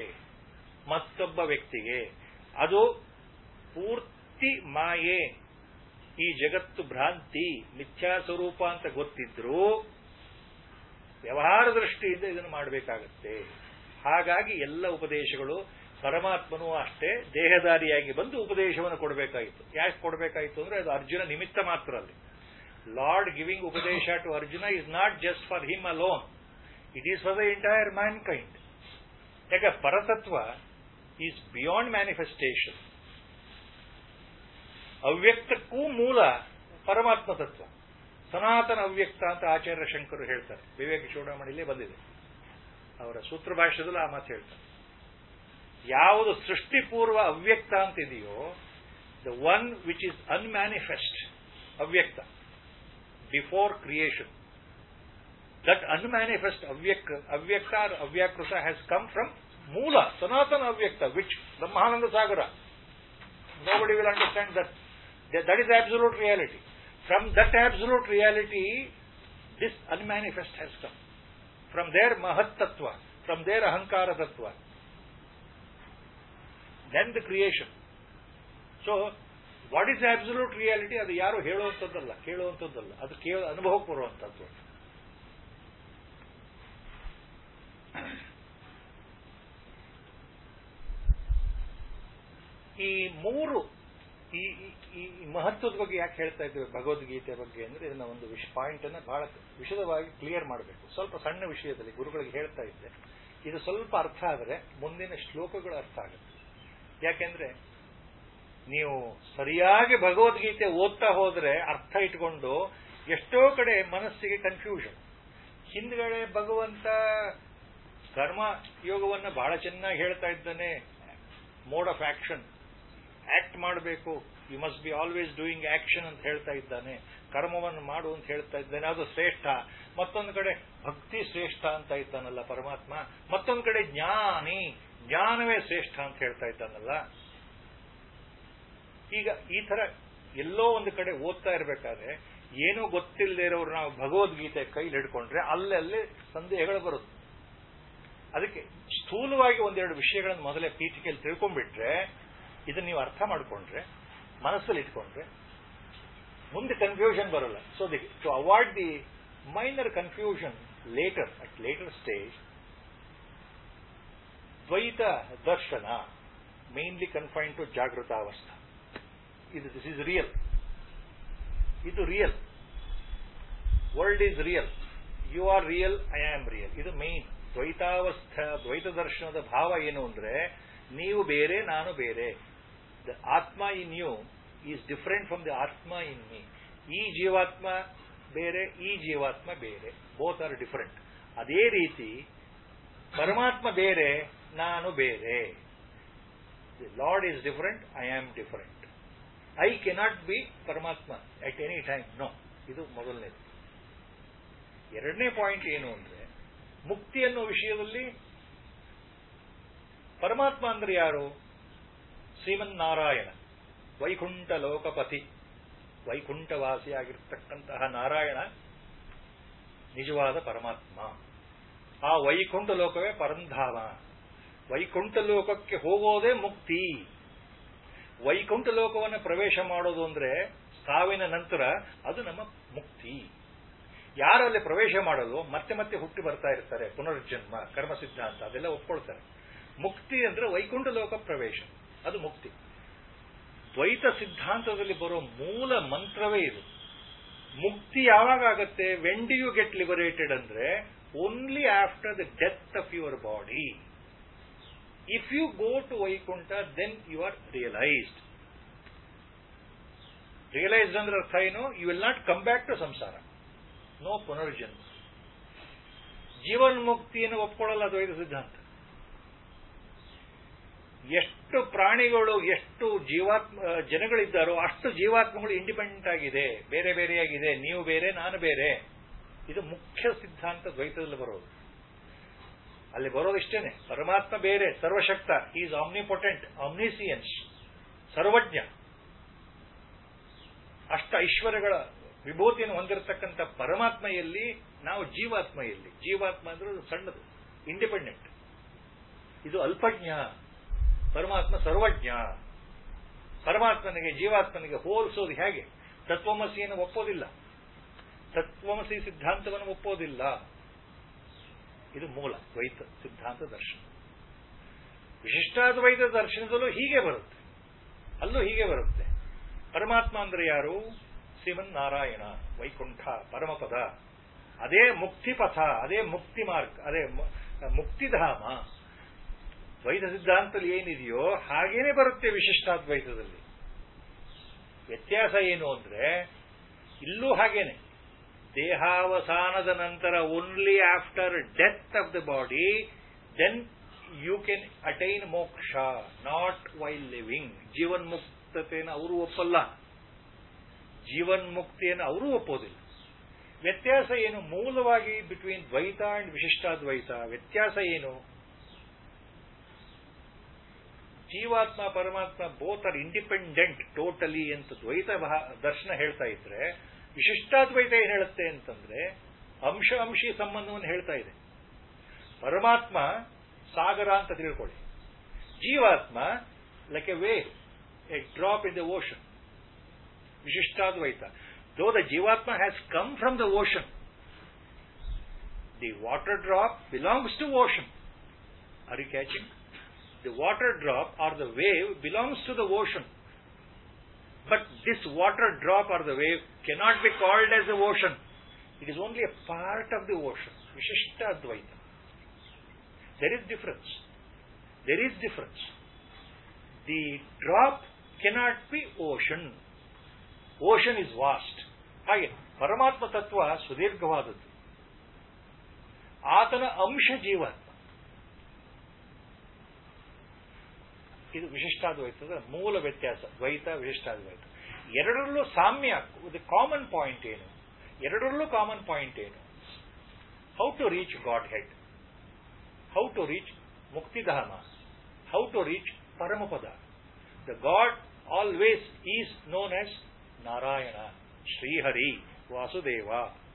ಮತ್ತೊಬ್ಬ ವ್ಯಕ್ತಿಗೆ ಅದು ಪೂರ್ತಿ ಮಾಯೆ ಈ ಜಗತ್ತು ಭ್ರಾಂತಿ ಮಿಥ್ಯಾ ಸ್ವರೂಪ ಅಂತ ಗೊತ್ತಿದ್ರೂ ವ್ಯವಹಾರ ದೃಷ್ಟಿಯಿಂದ ಇದನ್ನು ಮಾಡಬೇಕಾಗತ್ತೆ ಹಾಗಾಗಿ ಎಲ್ಲ ಉಪದೇಶಗಳು ಪರಮಾತ್ಮನೂ ಅಷ್ಟೇ ದೇಹದಾರಿಯಾಗಿ ಬಂದು ಉಪದೇಶವನ್ನು ಕೊಡಬೇಕಾಯಿತು ಯಾಕೆ ಕೊಡಬೇಕಾಯಿತು ಅಂದ್ರೆ ಅದು ಅರ್ಜುನ ನಿಮಿತ್ತ ಮಾತ್ರ ಅಲ್ಲಿ Lord giving upadesha to Arjuna is not just for him alone it is for the entire mankind ಯಾಕೆ ಪರತತ್ವ ಈಸ್ ಬಿಯಾಂಡ್ ಮ್ಯಾನಿಫೆಸ್ಟೇಷನ್ ಅವ್ಯಕ್ತಕ್ಕೂ ಮೂಲ ಪರಮಾತ್ಮ ತತ್ವ ಸನಾತನ ಅವ್ಯಕ್ತ ಅಂತ ಆಚಾರ್ಯ ಶಂಕರು ಹೇಳ್ತಾರೆ ವಿವೇಕ ಚೂಡಾಮಣಿಲೇ ಬಂದಿದೆ ಅವರ ಸೂತ್ರ ಭಾಷೆದಲ್ಲೂ ಆ ಮಾತು ಹೇಳ್ತಾರೆ ಯಾವುದು ಸೃಷ್ಟಿಪೂರ್ವ ಅವ್ಯಕ್ತ ಅಂತಿದೆಯೋ the one which is unmanifest avyakta before creation that unmanifest avyakta avyakta avyakrita has come from ಮೂಲ ಸನಾತನ ಅವ್ಯಕ್ತ ವಿಚ್ ಬ್ರಹ್ಮಾನಂದ ಸಾಗರ nobody will understand that. That is absolute reality. From that absolute reality, this unmanifest has come. From their Mahat Tattva, from their Ahankara Tattva. Then the creation. So, what is absolute reality ಅದು ಯಾರು ಹೇಳುವಂಥದ್ದಲ್ಲ ಕೇಳುವಂಥದ್ದಲ್ಲ ಅದು ಕೇವಲ ಅನುಭವಕ್ಕೆ ಬರುವಂಥದ್ದು ಈ ಮೂರು ಈ ಈ ಮಹತ್ವದ ಬಗ್ಗೆ ಯಾಕೆ ಹೇಳ್ತಾ ಇದ್ದೇವೆ ಭಗವದ್ಗೀತೆ ಬಗ್ಗೆ ಅಂದ್ರೆ ಇದನ್ನ ಒಂದು ವಿಷ ಪಾಯಿಂಟ್ ಅನ್ನ ಬಹಳ ವಿಶದವಾಗಿ ಕ್ಲಿಯರ್ ಮಾಡಬೇಕು ಸ್ವಲ್ಪ ಸಣ್ಣ ವಿಷಯದಲ್ಲಿ ಗುರುಗಳಿಗೆ ಹೇಳ್ತಾ ಇದ್ದೆ ಇದು ಸ್ವಲ್ಪ ಅರ್ಥ ಆದರೆ ಮುಂದಿನ ಶ್ಲೋಕಗಳು ಅರ್ಥ ಆಗುತ್ತೆ ಯಾಕೆಂದ್ರೆ ನೀವು ಸರಿಯಾಗಿ ಭಗವದ್ಗೀತೆ ಓದ್ತಾ ಹೋದ್ರೆ ಅರ್ಥ ಇಟ್ಕೊಂಡು ಎಷ್ಟೋ ಕಡೆ ಮನಸ್ಸಿಗೆ ಕನ್ಫ್ಯೂಷನ್ ಹಿಂದ್ಗಡೆ ಭಗವಂತ ಕರ್ಮ ಯೋಗವನ್ನ ಬಹಳ ಚೆನ್ನಾಗಿ ಹೇಳ್ತಾ ಇದ್ದಾನೆ ಮೋಡ್ ಆಫ್ ಆಕ್ಷನ್ ಆಕ್ಟ್ ಮಾಡಬೇಕು you must be always doing action ಅಂತ ಹೇಳ್ತಾ ಇದ್ದಾನೆ ಕರ್ಮವನ್ನು ಮಾಡು ಅಂತ ಹೇಳ್ತಾ ಇದ್ದಾನೆ ಅದು ಶ್ರೇಷ್ಠ ಮತ್ತೊಂದು ಕಡೆ ಭಕ್ತಿ ಶ್ರೇಷ್ಠ ಅಂತ ಇದ್ದಾನಲ್ಲ ಪರಮಾತ್ಮ ಮತ್ತೊಂದು ಕಡೆ ಜ್ಞಾನಿ ಜ್ಞಾನವೇ ಶ್ರೇಷ್ಠ ಅಂತ ಹೇಳ್ತಾ ಇದ್ದಾನಲ್ಲ ಈಗ ಈ ತರ ಎಲ್ಲೋ ಒಂದು ಕಡೆ ಓದ್ತಾ ಇರಬೇಕಾದ್ರೆ ಏನೂ ಗೊತ್ತಿಲ್ಲದೆ ಇರೋರು ನಾವು ಭಗವದ್ಗೀತೆ ಕೈಲಿ ಹಿಡ್ಕೊಂಡ್ರೆ ಅಲ್ಲಲ್ಲಿ ಸಂದೇಹಗಳು ಬರುತ್ತೆ ಅದಕ್ಕೆ ಸ್ಥೂಲವಾಗಿ ಒಂದೆರಡು ವಿಷಯಗಳನ್ನು ಮೊದಲೇ ಪೀಠಿಕೆಯಲ್ಲಿ ತಿಳ್ಕೊಂಡ್ಬಿಟ್ರೆ ಇದನ್ನ ನೀವು ಅರ್ಥ ಮಾಡಿಕೊಂಡ್ರೆ ಮನಸ್ಸಲ್ಲಿ ಇಟ್ಕೊಂಡ್ರೆ ಮುಂದೆ ಕನ್ಫ್ಯೂಷನ್ ಬರಲ್ಲ so the to avoid the minor confusion later at later stage Dvaita darshana mainly confine to ಜಾಗೃತಾವಸ್ಥಾ ಇದು ದಿಸ್ ಇಸ್ ರಿಯಲ್ ಇದು real world is real you are real I am real ಇದು ಮೇನ್ ದ್ವೈತಾವಸ್ಥ ದ್ವೈತ ದರ್ಶನದ ಭಾವ ಏನು ಅಂದ್ರೆ ನೀವು ಬೇರೆ ನಾನು ಬೇರೆ the atma in you is different from the atma in me ಈ ಜೀವಾತ್ಮ ಬೇರೆ ಈ ಜೀವಾತ್ಮ ಬೇರೆ ಬೋತ್ ಆರ್ ಡಿಫರೆಂಟ್ ಅದೇ ರೀತಿ ಪರಮಾತ್ಮ ಬೇರೆ ನಾನು ಬೇರೆ the Lord is different I am different I cannot be Paramatma at any time no ಇದು ಮೊದಲನೇದು ಎರಡನೇ ಪಾಯಿಂಟ್ ಏನು ಅಂದ್ರೆ ಮುಕ್ತಿ ಅನ್ನೋ ವಿಷಯದಲ್ಲಿ ಪರಮಾತ್ಮ ಅಂದ್ರೆ ಯಾರು ಶ್ರೀಮನ್ನಾರಾಯಣ ವೈಕುಂಠ ಲೋಕಪತಿ ವೈಕುಂಠವಾಸಿಯಾಗಿರ್ತಕ್ಕಂತಹ ನಾರಾಯಣ ನಿಜವಾದ ಪರಮಾತ್ಮ ಆ ವೈಕುಂಠ ಲೋಕವೇ ಪರಂಧಾಮ ವೈಕುಂಠ ಲೋಕಕ್ಕೆ ಹೋಗೋದೇ ಮುಕ್ತಿ ವೈಕುಂಠ ಲೋಕವನ್ನು ಪ್ರವೇಶ ಮಾಡೋದು ಅಂದ್ರೆ ಸಾವಿನ ನಂತರ ಅದು ನಮ್ಮ ಮುಕ್ತಿ ಯಾರಲ್ಲಿ ಪ್ರವೇಶ ಮಾಡಲು ಮತ್ತೆ ಮತ್ತೆ ಹುಟ್ಟಿ ಬರ್ತಾ ಇರ್ತಾರೆ ಪುನರ್ಜನ್ಮ ಕರ್ಮ ಸಿದ್ಧಾಂತ ಅದೆಲ್ಲ ಒಪ್ಕೊಳ್ತಾರೆ ಮುಕ್ತಿ ಅಂದ್ರೆ ವೈಕುಂಠ ಲೋಕ ಪ್ರವೇಶ ಅದು ಮುಕ್ತಿ ದ್ವೈತ ಸಿದ್ಧಾಂತದಲ್ಲಿ ಬರೋ ಮೂಲ ಮಂತ್ರವೇ ಇದು ಮುಕ್ತಿ ಯಾವಾಗ ಆಗತ್ತೆ when did you get liberated ಅಂದ್ರೆ only after the death of your body if you go to Vaikuntha then you are realised realised ಅಂದ್ರೆ ಅರ್ಥ ಏನು you will not come back to samsara no ಪುನರ್ಜನ್ಮ ಜೀವನ್ ಮುಕ್ತಿಯನ್ನು ಒಪ್ಕೊಳ್ಳಲ್ಲ ದ್ವೈತ ಸಿದ್ಧಾಂತ ಎಷ್ಟು ಪ್ರಾಣಿಗಳು ಎಷ್ಟು ಜೀವಾತ್ಮ ಜನಗಳಿದ್ದಾರೋ ಅಷ್ಟು ಜೀವಾತ್ಮಗಳು ಇಂಡಿಪೆಂಡೆಂಟ್ ಆಗಿದೆ ಬೇರೆ ಬೇರೆಯಾಗಿದೆ ನೀವು ಬೇರೆ ನಾನು ಬೇರೆ ಇದು ಮುಖ್ಯ ಸಿದ್ಧಾಂತ ದ್ವೈತದಲ್ಲಿ ಬರೋದು ಅಲ್ಲಿ ಬರೋದಿಷ್ಟೇನೆ ಪರಮಾತ್ಮ ಬೇರೆ ಸರ್ವಶಕ್ತ ಈಸ್ ಆಮ್ನಿಪೊಟೆಂಟ್ ಆಮ್ನಿಸಿಯನ್ಸ್ ಸರ್ವಜ್ಞ ಅಷ್ಟ ಐಶ್ವರ್ಯಗಳ ವಿಭೂತಿಯನ್ನು ಹೊಂದಿರತಕ್ಕಂಥ ಪರಮಾತ್ಮ ಎಲ್ಲಿ ನಾವು ಜೀವಾತ್ಮ ಎಲ್ಲಿ ಜೀವಾತ್ಮ ಅಂದ್ರೆ ಸಣ್ಣದು ಇಂಡಿಪೆಂಡೆಂಟ್ ಇದು ಅಲ್ಪಜ್ಞ ಪರಮಾತ್ಮ ಸರ್ವಜ್ಞ ಪರಮಾತ್ಮನಿಗೆ ಜೀವಾತ್ಮನಿಗೆ ಹೋಲಿಸೋದು ಹೇಗೆ ತತ್ವಮಸಿಯನ್ನು ಒಪ್ಪೋದಿಲ್ಲ ತತ್ವಮಸಿ ಸಿದ್ಧಾಂತವನ್ನು ಒಪ್ಪೋದಿಲ್ಲ ಇದು ಮೂಲ ದ್ವೈತ ಸಿದ್ಧಾಂತ ದರ್ಶನ ವಿಶಿಷ್ಟಾದ್ವೈತ ದರ್ಶನದಲ್ಲೂ ಹೀಗೆ ಬರುತ್ತೆ ಅಲ್ಲೂ ಹೀಗೆ ಬರುತ್ತೆ ಪರಮಾತ್ಮ ಅಂದ್ರೆ ಯಾರು ಶ್ರೀಮನ್ ನಾರಾಯಣ ವೈಕುಂಠ ಪರಮಪದ ಅದೇ ಮುಕ್ತಿ ಪಥ ಅದೇ ಮುಕ್ತಿ ಮಾರ್ಗ ಅದೇ ಮುಕ್ತಿಧಾಮ ದ್ವೈತ ಸಿದ್ಧಾಂತದಲ್ಲಿ ಏನಿದೆಯೋ ಹಾಗೇನೆ ಬರುತ್ತೆ ವಿಶಿಷ್ಟಾದ್ವೈತದಲ್ಲಿ ವ್ಯತ್ಯಾಸ ಏನು ಅಂದ್ರೆ ಇಲ್ಲೂ ಹಾಗೇನೆ ದೇಹಾವಸಾನದ ನಂತರ only after death of the body then you can attain moksha not while living ಜೀವನ್ ಮುಕ್ತತೆಯನ್ನು ಅವರು ಒಪ್ಪಲ್ಲ ಜೀವನ್ ಮುಕ್ತಿಯನ್ನು ಅವರು ಒಪ್ಪೋದಿಲ್ಲ ವ್ಯತ್ಯಾಸ ಏನು ಮೂಲವಾಗಿ ಬಿಟ್ವೀನ್ ದ್ವೈತ ಅಂಡ್ ವಿಶಿಷ್ಟಾದ್ವೈತ ವ್ಯತ್ಯಾಸ ಏನು ಜೀವಾತ್ಮ ಪರಮಾತ್ಮ ಬೋತ್ ಆರ್ ಇಂಡಿಪೆಂಡೆಂಟ್ ಟೋಟಲಿ ಅಂತ ದ್ವೈತ ದರ್ಶನ ಹೇಳ್ತಾ ಇದ್ರೆ ವಿಶಿಷ್ಟಾದ್ವೈತ ಏನ್ ಹೇಳುತ್ತೆ ಅಂತಂದ್ರೆ ಅಂಶ ಅಂಶಿ ಸಂಬಂಧವನ್ನು ಹೇಳ್ತಾ ಇದೆ ಪರಮಾತ್ಮ ಸಾಗರ ಅಂತ ತಿಳ್ಕೊಳ್ಳಿ jivatma like a wave a drop in the ocean Vishishtadvaita though the jivatma has come from the ocean the water drop belongs to ocean are you catching the water drop or the wave belongs to the ocean. But this water drop or the wave cannot be called as the ocean. It is only a part of the ocean. Vishishta Advaita. There is difference. There is difference. The drop cannot be ocean. Ocean is vast. ಹಾಗೆ ಪರಮಾತ್ಮ ತತ್ವ ಸುದೀರ್ಘವಾದದ್ದು ಆತನ ಅಂಶ ಜೀವಾತ್ಮ ಇದು ವಿಶಿಷ್ಟಾದ್ವೈತದ ಮೂಲ ವ್ಯತ್ಯಾಸ ದ್ವೈತ ವಿಶಿಷ್ಟಾದ್ವೈತ ಎರಡರಲ್ಲೂ ಸಾಮ್ಯ ಕಾಮನ್ ಪಾಯಿಂಟ್ ಏನು ಎರಡರಲ್ಲೂ ಕಾಮನ್ ಪಾಯಿಂಟ್ ಏನು how to reach Godhead how to reach Muktidhama how to reach Paramapada the God always is known as Narayana Shrihari Vasudeva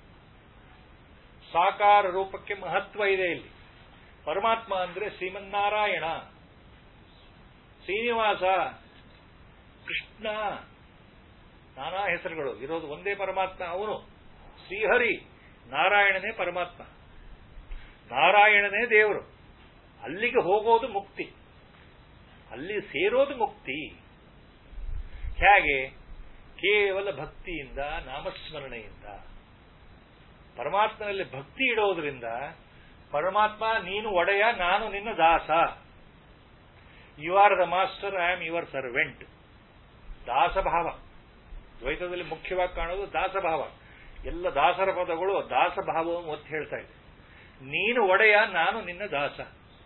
ಸಾಕಾರ ರೂಪಕ್ಕೆ ಮಹತ್ವ ಇದೆ ಇಲ್ಲಿ ಪರಮಾತ್ಮ ಅಂದ್ರೆ ಶ್ರೀಮನ್ನಾರಾಯಣ ಶ್ರೀನಿವಾಸ ಕೃಷ್ಣ ನಾನಾ ಹೆಸರುಗಳು ಇರೋದು ಒಂದೇ ಪರಮಾತ್ಮ ಅವನು ಶ್ರೀಹರಿ ನಾರಾಯಣನೇ ಪರಮಾತ್ಮ ನಾರಾಯಣನೇ ದೇವರು ಅಲ್ಲಿಗೆ ಹೋಗೋದು ಮುಕ್ತಿ ಅಲ್ಲಿ ಸೇರೋದು ಮುಕ್ತಿ ಹೇಗೆ ಕೇವಲ ಭಕ್ತಿಯಿಂದ ನಾಮಸ್ಮರಣೆಯಿಂದ ಪರಮಾತ್ಮನಲ್ಲಿ ಭಕ್ತಿ ಇಡೋದ್ರಿಂದ ಪರಮಾತ್ಮ ನೀನು ಒಡೆಯ ನಾನು ನಿನ್ನ ದಾಸ you are the master I am your servant ದಾಸಭಾವ ದ್ವೈತದಲ್ಲಿ ಮುಖ್ಯವಾಗಿ ಕಾಣೋದು ದಾಸಭಾವ ಎಲ್ಲ ದಾಸರ ಪದಗಳು ದಾಸಭಾವವನ್ನು ಒತ್ತಿ ಹೇಳ್ತಾ ಇದೆ ನೀನು ಒಡೆಯ ನಾನು ನಿನ್ನ ದಾಸ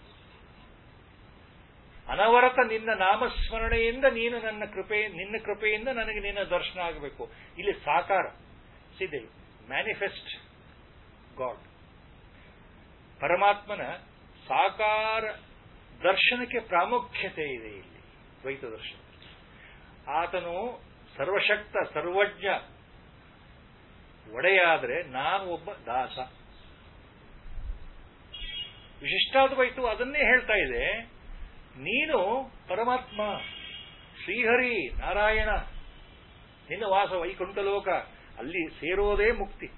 ಅನವರತ ನಿನ್ನ ನಾಮಸ್ಮರಣೆಯಿಂದ ನೀನು ನನ್ನ ಕೃಪೆ ನಿನ್ನ ಕೃಪೆಯಿಂದ ನನಗೆ ನಿನ್ನ ದರ್ಶನ ಆಗಬೇಕು ಇಲ್ಲಿ ಸಾಕಾರ ಸಿದೆ ಮ್ಯಾನಿಫೆಸ್ಟ್ ಗಾಡ್ ಪರಮಾತ್ಮನ ಸಾಕಾರ ದರ್ಶನಕ್ಕೆ ಪ್ರಾಮುಖ್ಯತೆ ಇದೆ ಇಲ್ಲಿ ದ್ವೈತ ದರ್ಶನ ಆತನು ಸರ್ವಶಕ್ತ ಸರ್ವಜ್ಞ ಒಡೆಯಾದರೆ ನಾನು ಒಬ್ಬ ದಾಸ ವಿಶಿಷ್ಟಾದ್ವೈತವು ಅದನ್ನೇ ಹೇಳ್ತಾ ಇದೆ ನೀನು ಪರಮಾತ್ಮ ಶ್ರೀಹರಿ ನಾರಾಯಣ ನಿನ್ನ ವಾಸ ವೈಕುಂಠ ಲೋಕ ಅಲ್ಲಿ ಸೇರೋದೇ ಮುಕ್ತಿ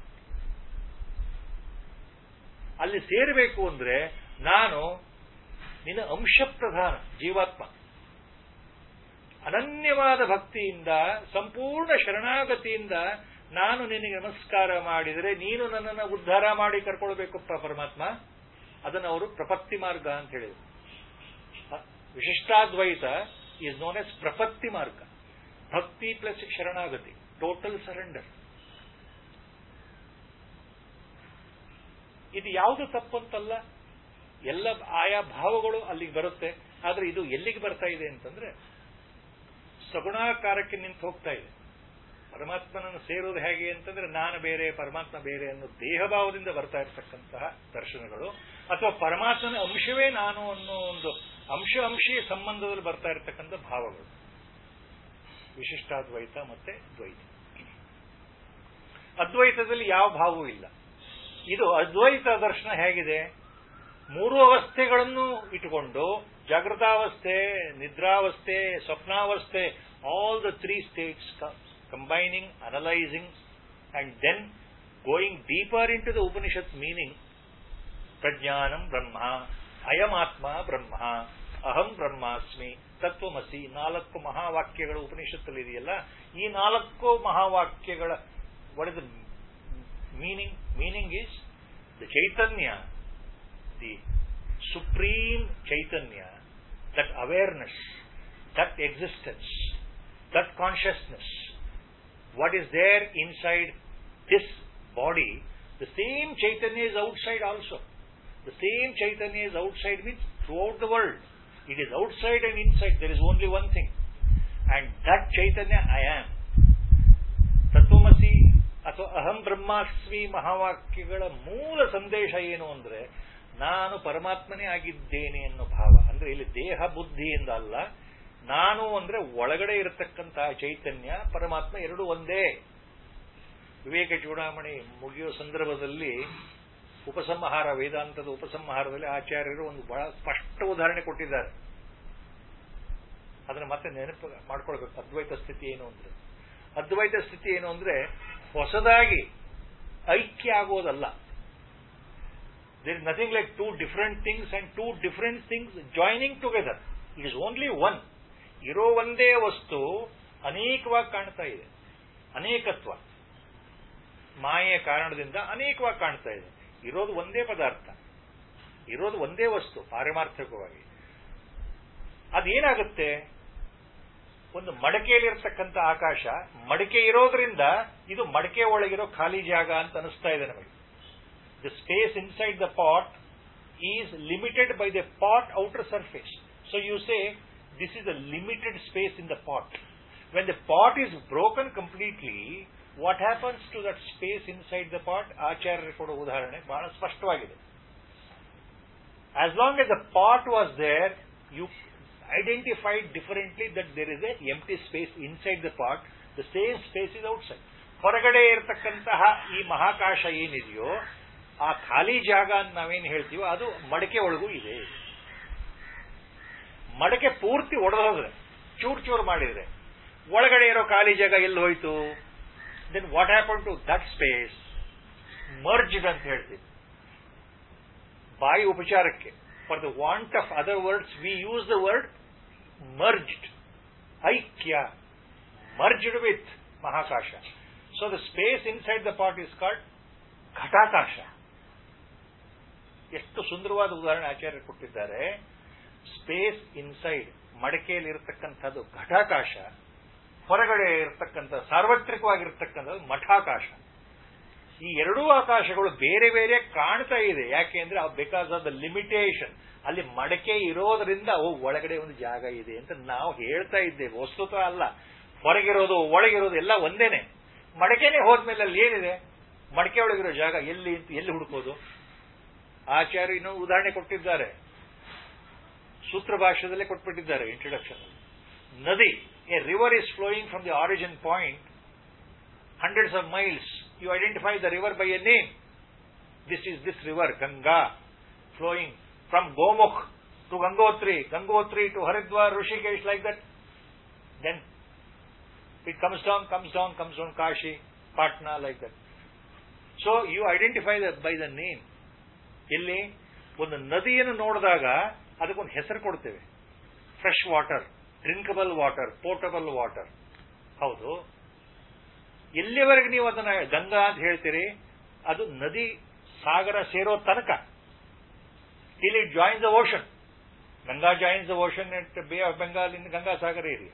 ಅಲ್ಲಿ ಸೇರಬೇಕು ಅಂದ್ರೆ ನಾನು ನಿನ್ನ ಅಂಶ ಪ್ರಧಾನ ಜೀವಾತ್ಮ ಅನನ್ಯವಾದ ಭಕ್ತಿಯಿಂದ ಸಂಪೂರ್ಣ ಶರಣಾಗತಿಯಿಂದ ನಾನು ನಿನಗೆ ನಮಸ್ಕಾರ ಮಾಡಿದರೆ ನೀನು ನನ್ನನ್ನು ಉದ್ಧಾರ ಮಾಡಿ ಕರ್ಕೊಳ್ಬೇಕು ಪರಮಾತ್ಮ ಅದನ್ನು ಅವರು ಪ್ರಪತ್ತಿ ಮಾರ್ಗ ಅಂತ ಹೇಳಿದರು Vishishtadvaita is known as prapatti marga bhakti plus ಶರಣಾಗತಿ ಟೋಟಲ್ ಸರೆಂಡರ್ ಇದು ಯಾವುದು ತಪ್ಪಂತಲ್ಲ ಎಲ್ಲ ಆಯಾ ಭಾವಗಳು ಅಲ್ಲಿಗೆ ಬರುತ್ತೆ ಆದ್ರೆ ಇದು ಎಲ್ಲಿಗೆ ಬರ್ತಾ ಇದೆ ಅಂತಂದ್ರೆ ಸಗುಣಾಕಾರಕ್ಕೆ ನಿಂತು ಹೋಗ್ತಾ ಇದೆ ಪರಮಾತ್ಮನನ್ನು ಸೇರೋದು ಹೇಗೆ ಅಂತಂದ್ರೆ ನಾನು ಬೇರೆ ಪರಮಾತ್ಮ ಬೇರೆ ಅನ್ನೋ ದೇಹಭಾವದಿಂದ ಬರ್ತಾ ಇರತಕ್ಕಂತಹ ದರ್ಶನಗಳು ಅಥವಾ ಪರಮಾತ್ಮನ ಅಂಶವೇ ನಾನು ಅನ್ನೋ ಒಂದು ಅಂಶ ಅಂಶೀಯ ಸಂಬಂಧದಲ್ಲಿ ಬರ್ತಾ ಇರತಕ್ಕಂಥ ಭಾವಗಳು ವಿಶಿಷ್ಟಾದ್ವೈತ ಮತ್ತೆ ದ್ವೈತ ಅದ್ವೈತದಲ್ಲಿ ಯಾವ ಭಾವವೂ ಇಲ್ಲ ಇದು ಅದ್ವೈತ ದರ್ಶನ ಹೇಗಿದೆ ಮೂರು ಅವಸ್ಥೆಗಳನ್ನು ಇಟ್ಟುಕೊಂಡು ಜಾಗೃತಾವಸ್ಥೆ ನಿದ್ರಾವಸ್ಥೆ ಸ್ವಪ್ನಾವಸ್ಥೆ all the three states combining, analyzing, and then going deeper into the Upanishad meaning, ಪ್ರಜ್ಞಾನಂ ಬ್ರಹ್ಮ ಅಯಮಾತ್ಮ ಬ್ರಹ್ಮ ಅಹಂ ಬ್ರಹ್ಮಾಸ್ಮಿ ತತ್ವಮಸಿ ನಾಲ್ಕು ಮಹಾವಾಕ್ಯಗಳು ಉಪನಿಷತ್ತಲ್ಲಿ ಇದೆಯಲ್ಲ ಈ ನಾಲ್ಕು ಮಹಾವಾಕ್ಯಗಳ what is the meaning? Meaning is the Chaitanya, the supreme Chaitanya, that awareness, that existence, that consciousness, what is there inside this body, the same Chaitanya is outside also. The same Chaitanya is outside means throughout the world. It is outside and inside. There is only one thing. And that Chaitanya I am. ತತ್ವಮಸಿ ಅಥವಾ ಅಹಂ ಬ್ರಹ್ಮಾಸ್ಮಿ ಮಹಾವಾಕ್ಯಗಳ ಮೂಲ ಸಂದೇಶ ಏನು ಅಂದ್ರೆ ನಾನು ಪರಮಾತ್ಮನೇ ಆಗಿದ್ದೇನೆ ಅನ್ನೋ ಭಾವ ಅಂದ್ರೆ ಇಲ್ಲಿ ದೇಹ ಬುದ್ಧಿಯಿಂದ ಅಲ್ಲ ನಾನು ಅಂದ್ರೆ ಒಳಗಡೆ ಇರತಕ್ಕಂತಹ ಚೈತನ್ಯ ಪರಮಾತ್ಮ ಎರಡು ಒಂದೇ ವಿವೇಕ ಚೂಡಾಮಣಿ ಮುಗಿಯೋ ಸಂದರ್ಭದಲ್ಲಿ ಉಪಸಂಹಾರ ವೇದಾಂತದ ಉಪಸಂಹಾರದಲ್ಲಿ ಆಚಾರ್ಯರು ಒಂದು ಬಹಳ ಸ್ಪಷ್ಟ ಉದಾಹರಣೆ ಕೊಟ್ಟಿದ್ದಾರೆ ಅದನ್ನ ಮತ್ತೆ ನೆನಪು ಮಾಡ್ಕೊಳ್ಬೇಕು ಅದ್ವೈತ ಸ್ಥಿತಿ ಏನು ಅಂದ್ರೆ ಅದ್ವೈತ ಸ್ಥಿತಿ ಏನು ಅಂದ್ರೆ ಹೊಸದಾಗಿ ಐಕ್ಯ ಆಗೋದಲ್ಲ there is nothing like two different things and two different things joining together it is only one ಇರೋ ಒಂದೇ ವಸ್ತು ಅನೇಕವಾಗಿ ಕಾಣ್ತಾ ಇದೆ ಅನೇಕತ್ವ ಮಾಯೆಯ ಕಾರಣದಿಂದ ಅನೇಕವಾಗಿ ಕಾಣ್ತಾ ಇದೆ ಇರೋದು ಒಂದೇ ಪದಾರ್ಥ ಇರೋದು ಒಂದೇ ವಸ್ತು ಪಾರಮಾರ್ಥಕವಾಗಿ ಅದೇನಾಗುತ್ತೆ ಒಂದು ಮಡಕೆಯಲ್ಲಿರ್ತಕ್ಕಂಥ ಆಕಾಶ ಮಡಕೆ ಇರೋದ್ರಿಂದ ಇದು ಮಡಕೆ ಒಳಗಿರೋ ಖಾಲಿ ಜಾಗ ಅಂತ ಅನಿಸ್ತಾ ಇದೆ ನಮಗೆ the space inside the pot is limited by the pot outer surface so you say this is a limited space in the pot when the pot is broken completely what happens to that space inside the pot ಆಚಾರ್ಯರು ಕೊಡೋ ಉದಾಹರಣೆ ಬಹಳ ಸ್ಪಷ್ಟವಾಗಿದೆ as long as the pot was there you identified differently that there is a empty space inside the pot, the same space is outside. ಹೊರಗಡೆ ಇರತಕ್ಕಂತಹ ಈ ಮಹಾಕಾಶ ಏನಿದೆಯೋ ಆ ಖಾಲಿ ಜಾಗ ಅಂತ ನಾವೇನು ಹೇಳ್ತೀವೋ ಅದು ಮಡಕೆ ಒಳಗೂ ಇದೆ ಮಡಕೆ ಪೂರ್ತಿ ಒಡೆದೋದ್ರೆ ಚೂರ್ ಚೂರ್ ಮಾಡಿದ್ರೆ ಒಳಗಡೆ ಇರೋ ಖಾಲಿ ಜಾಗ ಎಲ್ಲಿ ಹೋಯ್ತು then what happen to that space merged ಅಂತ ಹೇಳ್ತೀವಿ ಬಾಯಿ ಉಪಚಾರಕ್ಕೆ for the want of other words we use the word merged, Aikya, merged with Mahakasha. So the space inside the pot is called Ghatakasha. ಎಷ್ಟು ಸುಂದರವಾದ ಉದಾಹರಣೆ ಆಚಾರ್ಯರು ಕೊಟ್ಟಿದ್ದಾರೆ space inside ಮಡಕೆಯಲ್ಲಿ ಇರತಕ್ಕಂಥದ್ದು ಘಟಾಕಾಶ ಹೊರಗಡೆ ಇರತಕ್ಕಂಥ ಸಾರ್ವತ್ರಿಕವಾಗಿರ್ತಕ್ಕಂಥದ್ದು ಮಠಾಕಾಶ ಈ ಎರಡೂ ಆಕಾಶಗಳು ಬೇರೆ ಬೇರೆ ಕಾಣ್ತಾ ಇದೆ ಯಾಕೆಂದ್ರೆ ಬಿಕಾಸ್ ಆಫ್ ದ ಲಿಮಿಟೇಷನ್ ಅಲ್ಲಿ ಮಡಕೆ ಇರೋದ್ರಿಂದ ಅವು ಒಳಗಡೆ ಒಂದು ಜಾಗ ಇದೆ ಅಂತ ನಾವು ಹೇಳ್ತಾ ಇದ್ದೇವೆ ವಸ್ತುತ ಅಲ್ಲ ಹೊರಗಿರೋದು ಒಳಗಿರೋದು ಎಲ್ಲ ಒಂದೇನೆ ಮಡಕೆನೆ ಹೋದ್ಮೇಲೆ ಅಲ್ಲಿ ಏನಿದೆ ಮಡಕೆ ಒಳಗಿರೋ ಜಾಗ ಎಲ್ಲಿ ಅಂತ ಎಲ್ಲಿ ಹುಡುಕೋದು ಆಚಾರ್ಯ ಇನ್ನೂ ಉದಾಹರಣೆ ಕೊಟ್ಟಿದ್ದಾರೆ ಸೂತ್ರ ಭಾಷೆದಲ್ಲೇ ಕೊಟ್ಬಿಟ್ಟಿದ್ದಾರೆ ಇಂಟ್ರೊಡಕ್ಷನ್ ನದಿ a river is flowing from the origin point hundreds of miles you identify the river by a name this is this river Ganga flowing from Gomukh to Gangotri, Gangotri to Haridwar, Rishikesh, like that. Then it comes down, comes down, comes down, Kashi, Patna, like that. So you identify that by the name. ಇಲ್ಲಿ ಒಂದು ನದಿಯನ್ನು ನೋಡಿದಾಗ ಅದಕ್ಕೊಂದು ಹೆಸರು ಕೊಡ್ತೇವೆ fresh water drinkable water portable water ಹೌದು ಎಲ್ಲಿವರೆಗೆ ನೀವು ಅದನ್ನ ಗಂಗಾ ಅಂತ ಹೇಳ್ತೀರಿ ಅದು ನದಿ ಸಾಗರ ಸೇರೋ ತನಕ till it joins the ocean. Ganga joins the ocean at Bay of Bengal in the Ganga Sagar area.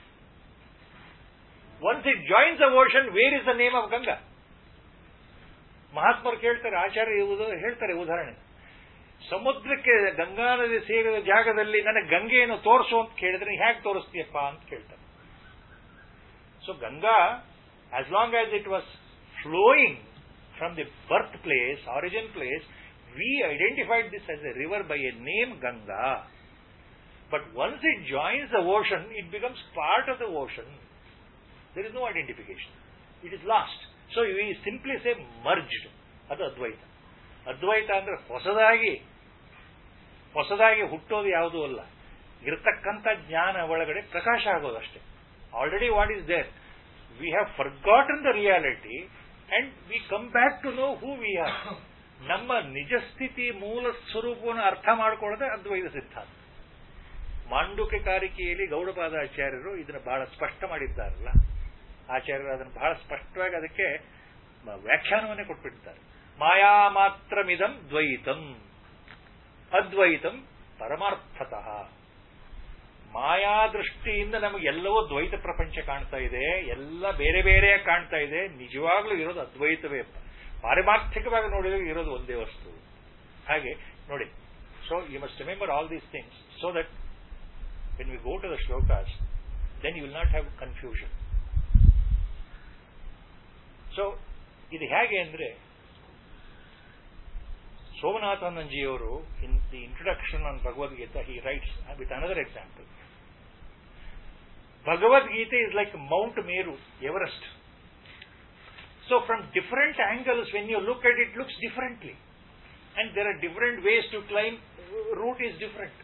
Once it joins the ocean, where is the name of Ganga? ಮಹಾತ್ಮರು ಕೇಳ್ತಾರೆ ಆಚಾರ್ಯ ಹೇಳ್ತಾರೆ ಉದಾಹರಣೆ ಸಮುದ್ರಕ್ಕೆ ಗಂಗಾ ನದಿ ಸೇರಿದ ಜಾಗದಲ್ಲಿ ನನಗೆ ಗಂಗೆಯನ್ನು ತೋರಿಸು ಅಂತ ಕೇಳಿದ್ರೆ ಹೇಗೆ ತೋರಿಸ್ತೀಯಪ್ಪ ಅಂತ ಕೇಳ್ತಾರೆ so Ganga as long as it was flowing from the birth place origin place we identified this as a river by a name Ganga. But once it joins the ocean, it becomes part of the ocean. There is no identification. It is lost. So we simply say merged. ಅದು ಅದ್ವೈತ ಅದ್ವೈತ ಅಂದ್ರೆ ಹೊಸದಾಗಿ ಹೊಸದಾಗಿ ಹುಟ್ಟೋದು ಯಾವುದೂ ಅಲ್ಲ ಇರತಕ್ಕಂಥ ಜ್ಞಾನ ಒಳಗಡೆ ಪ್ರಕಾಶ ಆಗೋದು ಅಷ್ಟೇ already what is there we have forgotten the reality and we come back to know who we are ನಮ್ಮ ನಿಜ ಸ್ಥಿತಿ ಮೂಲ ಸ್ವರೂಪವನ್ನು ಅರ್ಥ ಮಾಡಿಕೊಳ್ಳದೆ ಅದ್ವೈತ ಸಿದ್ಧಾಂತ ಮಾಂಡುಕ್ಯ ಕಾರಿಕೆಯಲ್ಲಿ ಗೌಡಪಾದಾಚಾರ್ಯರು ಇದನ್ನು ಬಹಳ ಸ್ಪಷ್ಟ ಮಾಡಿದ್ದಾರಲ್ಲ ಆಚಾರ್ಯರು ಅದನ್ನು ಬಹಳ ಸ್ಪಷ್ಟವಾಗಿ ಅದಕ್ಕೆ ವ್ಯಾಖ್ಯಾನವನ್ನೇ ಕೊಟ್ಬಿಟ್ಟಿದ್ದಾರೆ ಮಾಯಾ ಮಾತ್ರಮಿದಂ ದ್ವೈತಂ ಅದ್ವೈತಂ ಪರಮಾರ್ಥತಃ ಮಾಯಾ ದೃಷ್ಟಿಯಿಂದ ನಮಗೆಲ್ಲವೋ ದ್ವೈತ ಪ್ರಪಂಚ ಕಾಣ್ತಾ ಇದೆ ಎಲ್ಲ ಬೇರೆ ಬೇರೆ ಕಾಣ್ತಾ ಇದೆ ನಿಜವಾಗ್ಲೂ ಇರೋದು ಅದ್ವೈತವೇ ಪಾರಮಾರ್ಥಿಕವಾಗಿ ನೋಡಿದಾಗ ಇರೋದು ಒಂದೇ ವಸ್ತು ಹಾಗೆ ನೋಡಿ so you must remember all these things so that when we go to the shlokas then you will not have confusion so ಇದು ಹೇಗೆ ಅಂದ್ರೆ ಸೋಮನಾಥಾನಂಜಿಯವರು in the introduction on Bhagavad Gita he writes with another example Bhagavad Gita is like Mount Meru Everest so from different angles when you look at it looks differently and there are different ways to climb route is different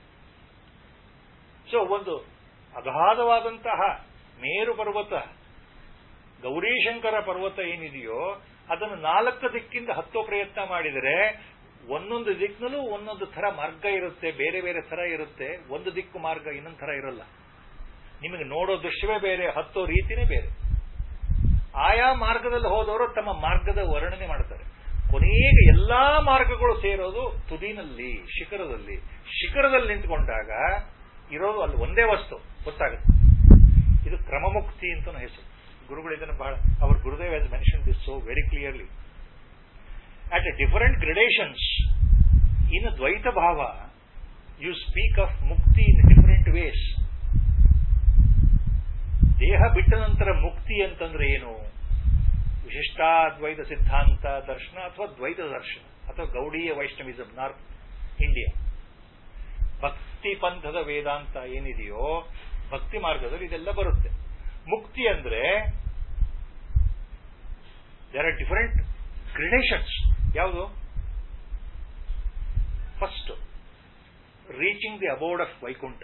so ಒಂದು ಅಗಾಧವಾದಂತಹ ಮೇರು ಪರ್ವತ ಗೌರೀಶಂಕರ ಪರ್ವತ ಏನಿದೆಯೋ ಅದನ್ನು ನಾಲ್ಕು ದಿಕ್ಕಿಂದ ಹತ್ತೋ ಪ್ರಯತ್ನ ಮಾಡಿದರೆ ಒಂದೊಂದು ದಿಕ್ಕಿನಲ್ಲೂ ಒಂದೊಂದು ಥರ ಮಾರ್ಗ ಇರುತ್ತೆ ಬೇರೆ ಬೇರೆ ಥರ ಇರುತ್ತೆ ಒಂದು ದಿಕ್ಕು ಮಾರ್ಗ ಇನ್ನೊಂದು ಥರ ಇರೋಲ್ಲ ನಿಮಗೆ ನೋಡೋ ದೃಶ್ಯವೇ ಬೇರೆ ಹತ್ತೋ ರೀತಿನೇ ಬೇರೆ ಆಯಾ ಮಾರ್ಗದಲ್ಲಿ ಹೋದವರು ತಮ್ಮ ಮಾರ್ಗದ ವರ್ಣನೆ ಮಾಡ್ತಾರೆ ಕೊನೆಗೆ ಎಲ್ಲಾ ಮಾರ್ಗಗಳು ಸೇರೋದು ತುದಿನಲ್ಲಿ ಶಿಖರದಲ್ಲಿ ಶಿಖರದಲ್ಲಿ ನಿಂತ್ಕೊಂಡಾಗ ಇರೋದು ಅಲ್ಲಿ ಒಂದೇ ವಸ್ತು ಗೊತ್ತಾಗುತ್ತೆ ಇದು ಕ್ರಮಮುಕ್ತಿ ಅಂತ ಹೆಸರು ಗುರುಗಳು ಇದನ್ನು ಬಹಳ our Gurudev has mention this so very clearly at a different gradations in Dvaita bhava you speak of ಮುಕ್ತಿ ಇನ್ ಡಿಫರೆಂಟ್ ವೇಸ್ ದೇಹ ಬಿಟ್ಟ ನಂತರ ಮುಕ್ತಿ ಅಂತಂದ್ರೆ ಏನು ವಿಶಿಷ್ಟಾದ್ವೈತ ಸಿದ್ಧಾಂತ ದರ್ಶನ ಅಥವಾ ದ್ವೈತ ದರ್ಶನ ಅಥವಾ ಗೌಡೀಯ ವೈಷ್ಣವಿಸಂ ನಾರ್ತ್ ಇಂಡಿಯಾ ಭಕ್ತಿ ಪಂಥದ ವೇದಾಂತ ಏನಿದೆಯೋ ಭಕ್ತಿ ಮಾರ್ಗದಲ್ಲಿ ಇದೆಲ್ಲ ಬರುತ್ತೆ ಮುಕ್ತಿ ಅಂದ್ರೆ ದೇರ್ ಆರ್ ಡಿಫರೆಂಟ್ ಗ್ರಿಡೇಷನ್ಸ್ ಯಾವುದು first reaching the abode of Vaikuntha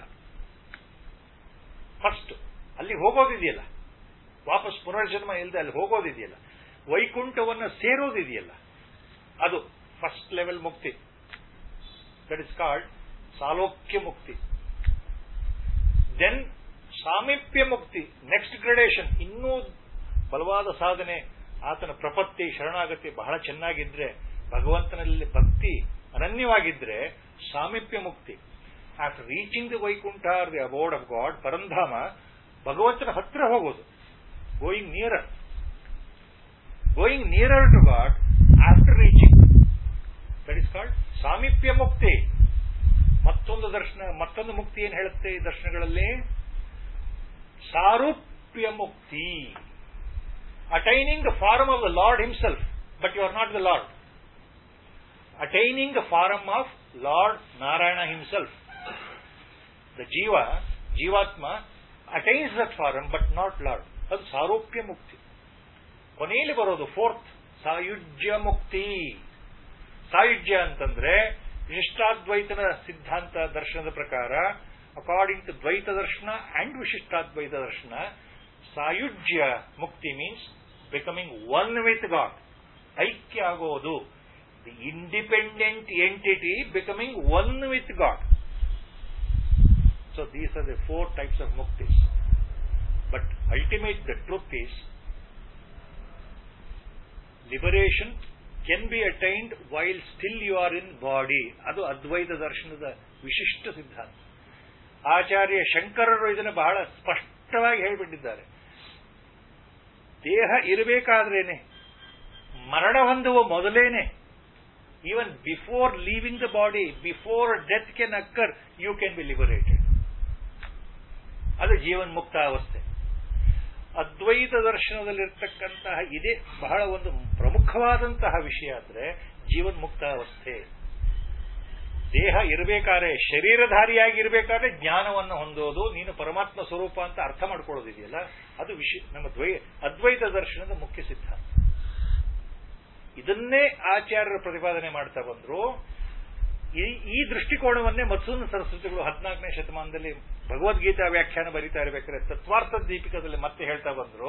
first ಅಲ್ಲಿ ಹೋಗೋದಿದೆಯಲ್ಲ ವಾಪಸ್ ಪುನರ್ಜನ್ಮ ಇಲ್ಲದೆ ಅಲ್ಲಿ ಹೋಗೋದಿದೆಯಲ್ಲ ವೈಕುಂಠವನ್ನು ಸೇರೋದಿದೆಯಲ್ಲ ಅದು first level mukti that is called salokya mukti then ಸಾಮೀಪ್ಯ ಮುಕ್ತಿ ನೆಕ್ಸ್ಟ್ ಗ್ರೇಡೇಷನ್ ಇನ್ನೂ ಬಲವಾದ ಸಾಧನೆ ಆತನ ಪ್ರಪತ್ತಿ ಶರಣಾಗತಿ ಬಹಳ ಚೆನ್ನಾಗಿದ್ರೆ ಭಗವಂತನಲ್ಲಿ ಭಕ್ತಿ ಅನನ್ಯವಾಗಿದ್ರೆ ಸಾಮೀಪ್ಯ ಮುಕ್ತಿ after reaching the Vaikuntha or the abode of God Paramdhama ಭಗವಂತನ ಹತ್ರ ಹೋಗೋದು going nearer going nearer to God after reaching that is called samipya mukti ಮತ್ತೊಂದು ದರ್ಶನ ಮತ್ತೊಂದು ಮುಕ್ತಿ ಏನು ಹೇಳುತ್ತೆ ಈ ದರ್ಶನಗಳಲ್ಲಿ sarupya mukti attaining the form of the Lord himself but you are not the Lord attaining the form of Lord Narayana himself the jiva jivatma attains that form but not Lord ಅದು ಸಾರೂಪ್ಯ ಮುಕ್ತಿ ಕೊನೆಯಲ್ಲಿ ಬರೋದು ಫೋರ್ತ್ ಸಾಯುಜ್ಯ ಮುಕ್ತಿ ಸಾಯುಜ್ಯ ಅಂತಂದ್ರೆ ವಿಶಿಷ್ಟಾದ್ವೈತನ ಸಿದ್ಧಾಂತ ದರ್ಶನದ ಪ್ರಕಾರ ಅಕಾರ್ಡಿಂಗ್ ಟು ದ್ವೈತ ದರ್ಶನ and Vishishtadvaita darshana sayujya mukti means becoming one with God ಐಕ್ಯ ಆಗೋದು the independent entity becoming one with God so these are the four types of muktis but ultimate the truth is liberation can be attained while still you are in body ಅದು ಅದ್ವೈತ ದರ್ಶನದ ವಿಶಿಷ್ಟ ಸಿದ್ಧಾಂತ ಆಚಾರ್ಯ ಶಂಕರರು ಇದನ್ನು ಬಹಳ ಸ್ಪಷ್ಟವಾಗಿ ಹೇಳಿಬಿಟ್ಟಿದ್ದಾರೆ ದೇಹ ಇರಬೇಕಾದ್ರೇನೆ ಮರಣ ಹೊಂದುವ ಮೊದಲೇನೆ even before leaving the body before death can occur you can be liberated ಅದು ಜೀವನ್ ಮುಕ್ತ ಅವಸ್ಥೆ ಅದ್ವೈತ ದರ್ಶನದಲ್ಲಿರ್ತಕ್ಕಂತಹ ಇದೇ ಬಹಳ ಒಂದು ಪ್ರಮುಖವಾದಂತಹ ವಿಷಯ ಅಂದ್ರೆ ಜೀವನ್ ಮುಕ್ತ ಅವಸ್ಥೆ ದೇಹ ಇರಬೇಕಾದ್ರೆ ಶರೀರಧಾರಿಯಾಗಿ ಇರಬೇಕಾದ್ರೆ ಜ್ಞಾನವನ್ನು ಹೊಂದೋದು ನೀನು ಪರಮಾತ್ಮ ಸ್ವರೂಪ ಅಂತ ಅರ್ಥ ಮಾಡ್ಕೊಳ್ಳೋದಿದೆಯಲ್ಲ ಅದು ವಿಷಯ ನಮ್ಮ ದ್ವೈ ಅದ್ವೈತ ದರ್ಶನದ ಮುಖ್ಯ ಸಿದ್ಧಾಂತ ಇದನ್ನೇ ಆಚಾರ್ಯರು ಪ್ರತಿಪಾದನೆ ಮಾಡ್ತಾ ಬಂದ್ರು ಈ ಈ ದೃಷ್ಟಿಕೋನವನ್ನೇ ಮತ್ಸೂನ ಸರಸ್ವತಿಗಳು ಹದಿನಾಲ್ಕನೇ ಶತಮಾನದಲ್ಲಿ ಭಗವದ್ಗೀತಾ ವ್ಯಾಖ್ಯಾನ ಬರೀತಾ ಇರಬೇಕಾದ್ರೆ ತತ್ವಾರ್ಥ ದೀಪಿಕದಲ್ಲಿ ಮತ್ತೆ ಹೇಳ್ತಾ ಬಂದ್ರು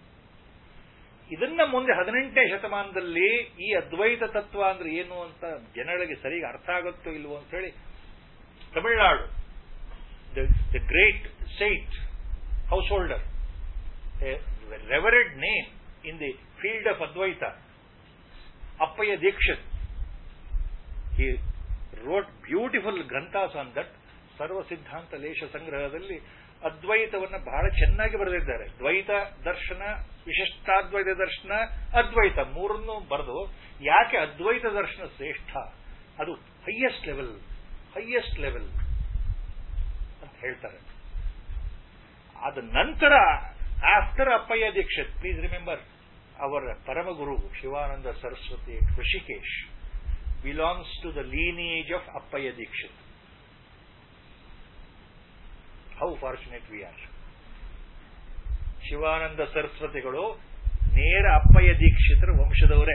ಇದನ್ನ ಮುಂದೆ ಹದಿನೆಂಟನೇ ಶತಮಾನದಲ್ಲಿ ಈ ಅದ್ವೈತ ತತ್ವ ಅಂದ್ರೆ ಏನು ಅಂತ ಜನಗಳಿಗೆ ಸರಿಯಾಗಿ ಅರ್ಥ ಆಗುತ್ತೋ ಇಲ್ವೋ ಅಂತ ಹೇಳಿ Tamil Nadu the great saint house holder revered name in the field of Advaita Appayya Dikshit he wrote beautiful ಗ್ರಂಥಾಸ್ ಆನ್ ದಟ್ ಸರ್ವ ಸಿದ್ಧಾಂತ ಲೇಷ ಸಂಗ್ರಹದಲ್ಲಿ ಅದ್ವೈತವನ್ನ ಬಹಳ ಚೆನ್ನಾಗಿ ಬರೆದಿದ್ದಾರೆ ದ್ವೈತ ದರ್ಶನ ವಿಶಿಷ್ಟಾದ್ವೈತ ದರ್ಶನ ಅದ್ವೈತ ಮೂರನ್ನು ಬರೆದು ಯಾಕೆ ಅದ್ವೈತ ದರ್ಶನ ಶ್ರೇಷ್ಠ ಅದು ಹೈಯೆಸ್ಟ್ ಲೆವೆಲ್ ಹೈಯೆಸ್ಟ್ ಲೆವೆಲ್ ಅಂತ ಹೇಳ್ತಾರೆ ಅದ ನಂತರ after Appayya Dixit please remember ಅವರ ಪರಮಗುರು Shivananda Saraswati Rishikesh belongs to the lineage of Appayya Dikshit how fortunate we are Shivananda ಸರಸ್ವತಿಗಳು ನೇರ ಅಪ್ಪಯ್ಯ ದೀಕ್ಷಿತರ ವಂಶದವರೇ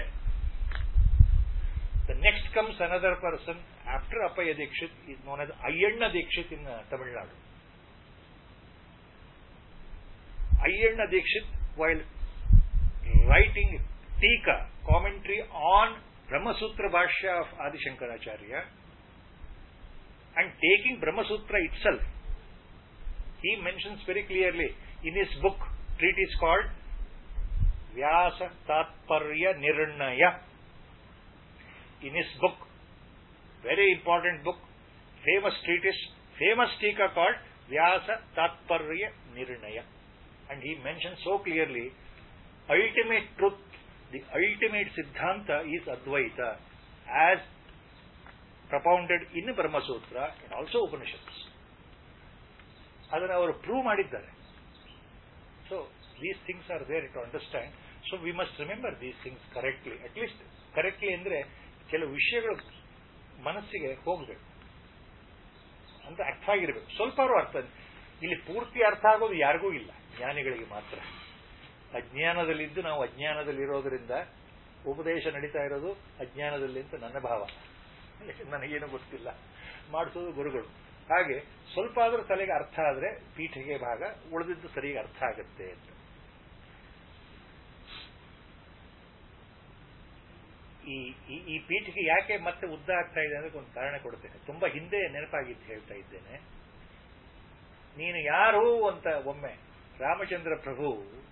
the next comes another person after Appayya Dikshit is known as Ayyanna Dikshit in Tamil Nadu Ayyanna Dikshit while writing tika commentary on Brahmasutra bhashya of Adi Shankaracharya and taking Brahmasutra itself he mentions very clearly in his book, treatise called Vyasa Tatparya Nirnaya. In his book, very important book, famous treatise, famous tika called Vyasa Tatparya Nirnaya. And he mentions so clearly, ultimate truth, the ultimate Siddhanta is Advaita, as propounded in Brahma Sutra and also Upanishads. ಅದನ್ನು ಅವರು prove ಮಾಡಿದ್ದಾರೆ so these things are there to understand so we must remember these things correctly at least correctly ಅಂದ್ರೆ ಕೆಲವು ವಿಷಯಗಳು ಮನಸ್ಸಿಗೆ ಹೋಗಬೇಕು ಅಂತ ಅರ್ಥ ಆಗಿರಬೇಕು ಸ್ವಲ್ಪ ಅರ್ಥ ಇಲ್ಲಿ ಪೂರ್ತಿ ಅರ್ಥ ಆಗೋದು ಯಾರಿಗೂ ಇಲ್ಲ ಜ್ಞಾನಿಗಳಿಗೆ ಮಾತ್ರ ಅಜ್ಞಾನದಲ್ಲಿದ್ದು ನಾವು ಅಜ್ಞಾನದಲ್ಲಿರೋದ್ರಿಂದ ಉಪದೇಶ ನಡೀತಾ ಇರೋದು ಅಜ್ಞಾನದಲ್ಲಿ ಅಂತ ನನ್ನ ಭಾವ ನನಗೇನು ಗೊತ್ತಿಲ್ಲ ಮಾಡಿಸೋದು ಗುರುಗಳು ಹಾಗೆ ಸ್ವಲ್ಪ ಆದ್ರೂ ತಲೆಗೆ ಅರ್ಥ ಆದ್ರೆ ಪೀಠಿಗೆ ಭಾಗ ಉಳಿದಿದ್ದು ಸರಿಯಾಗಿ ಅರ್ಥ ಆಗುತ್ತೆ ಅಂತ ಈ ಈ ಪೀಠಿಗೆ ಯಾಕೆ ಮತ್ತೆ ಉದ್ದ ಆಗ್ತಾ ಇದೆ ಅಂದ್ರೆ ಒಂದು ಕಾರಣ ಕೊಡ್ತೇನೆ ತುಂಬಾ ಹಿಂದೆ ನೆನಪಾಗಿದ್ದು ಹೇಳ್ತಾ ಇದ್ದೇನೆ ನೀನು ಯಾರು ಅಂತ ಒಮ್ಮೆ ರಾಮಚಂದ್ರ ಪ್ರಭು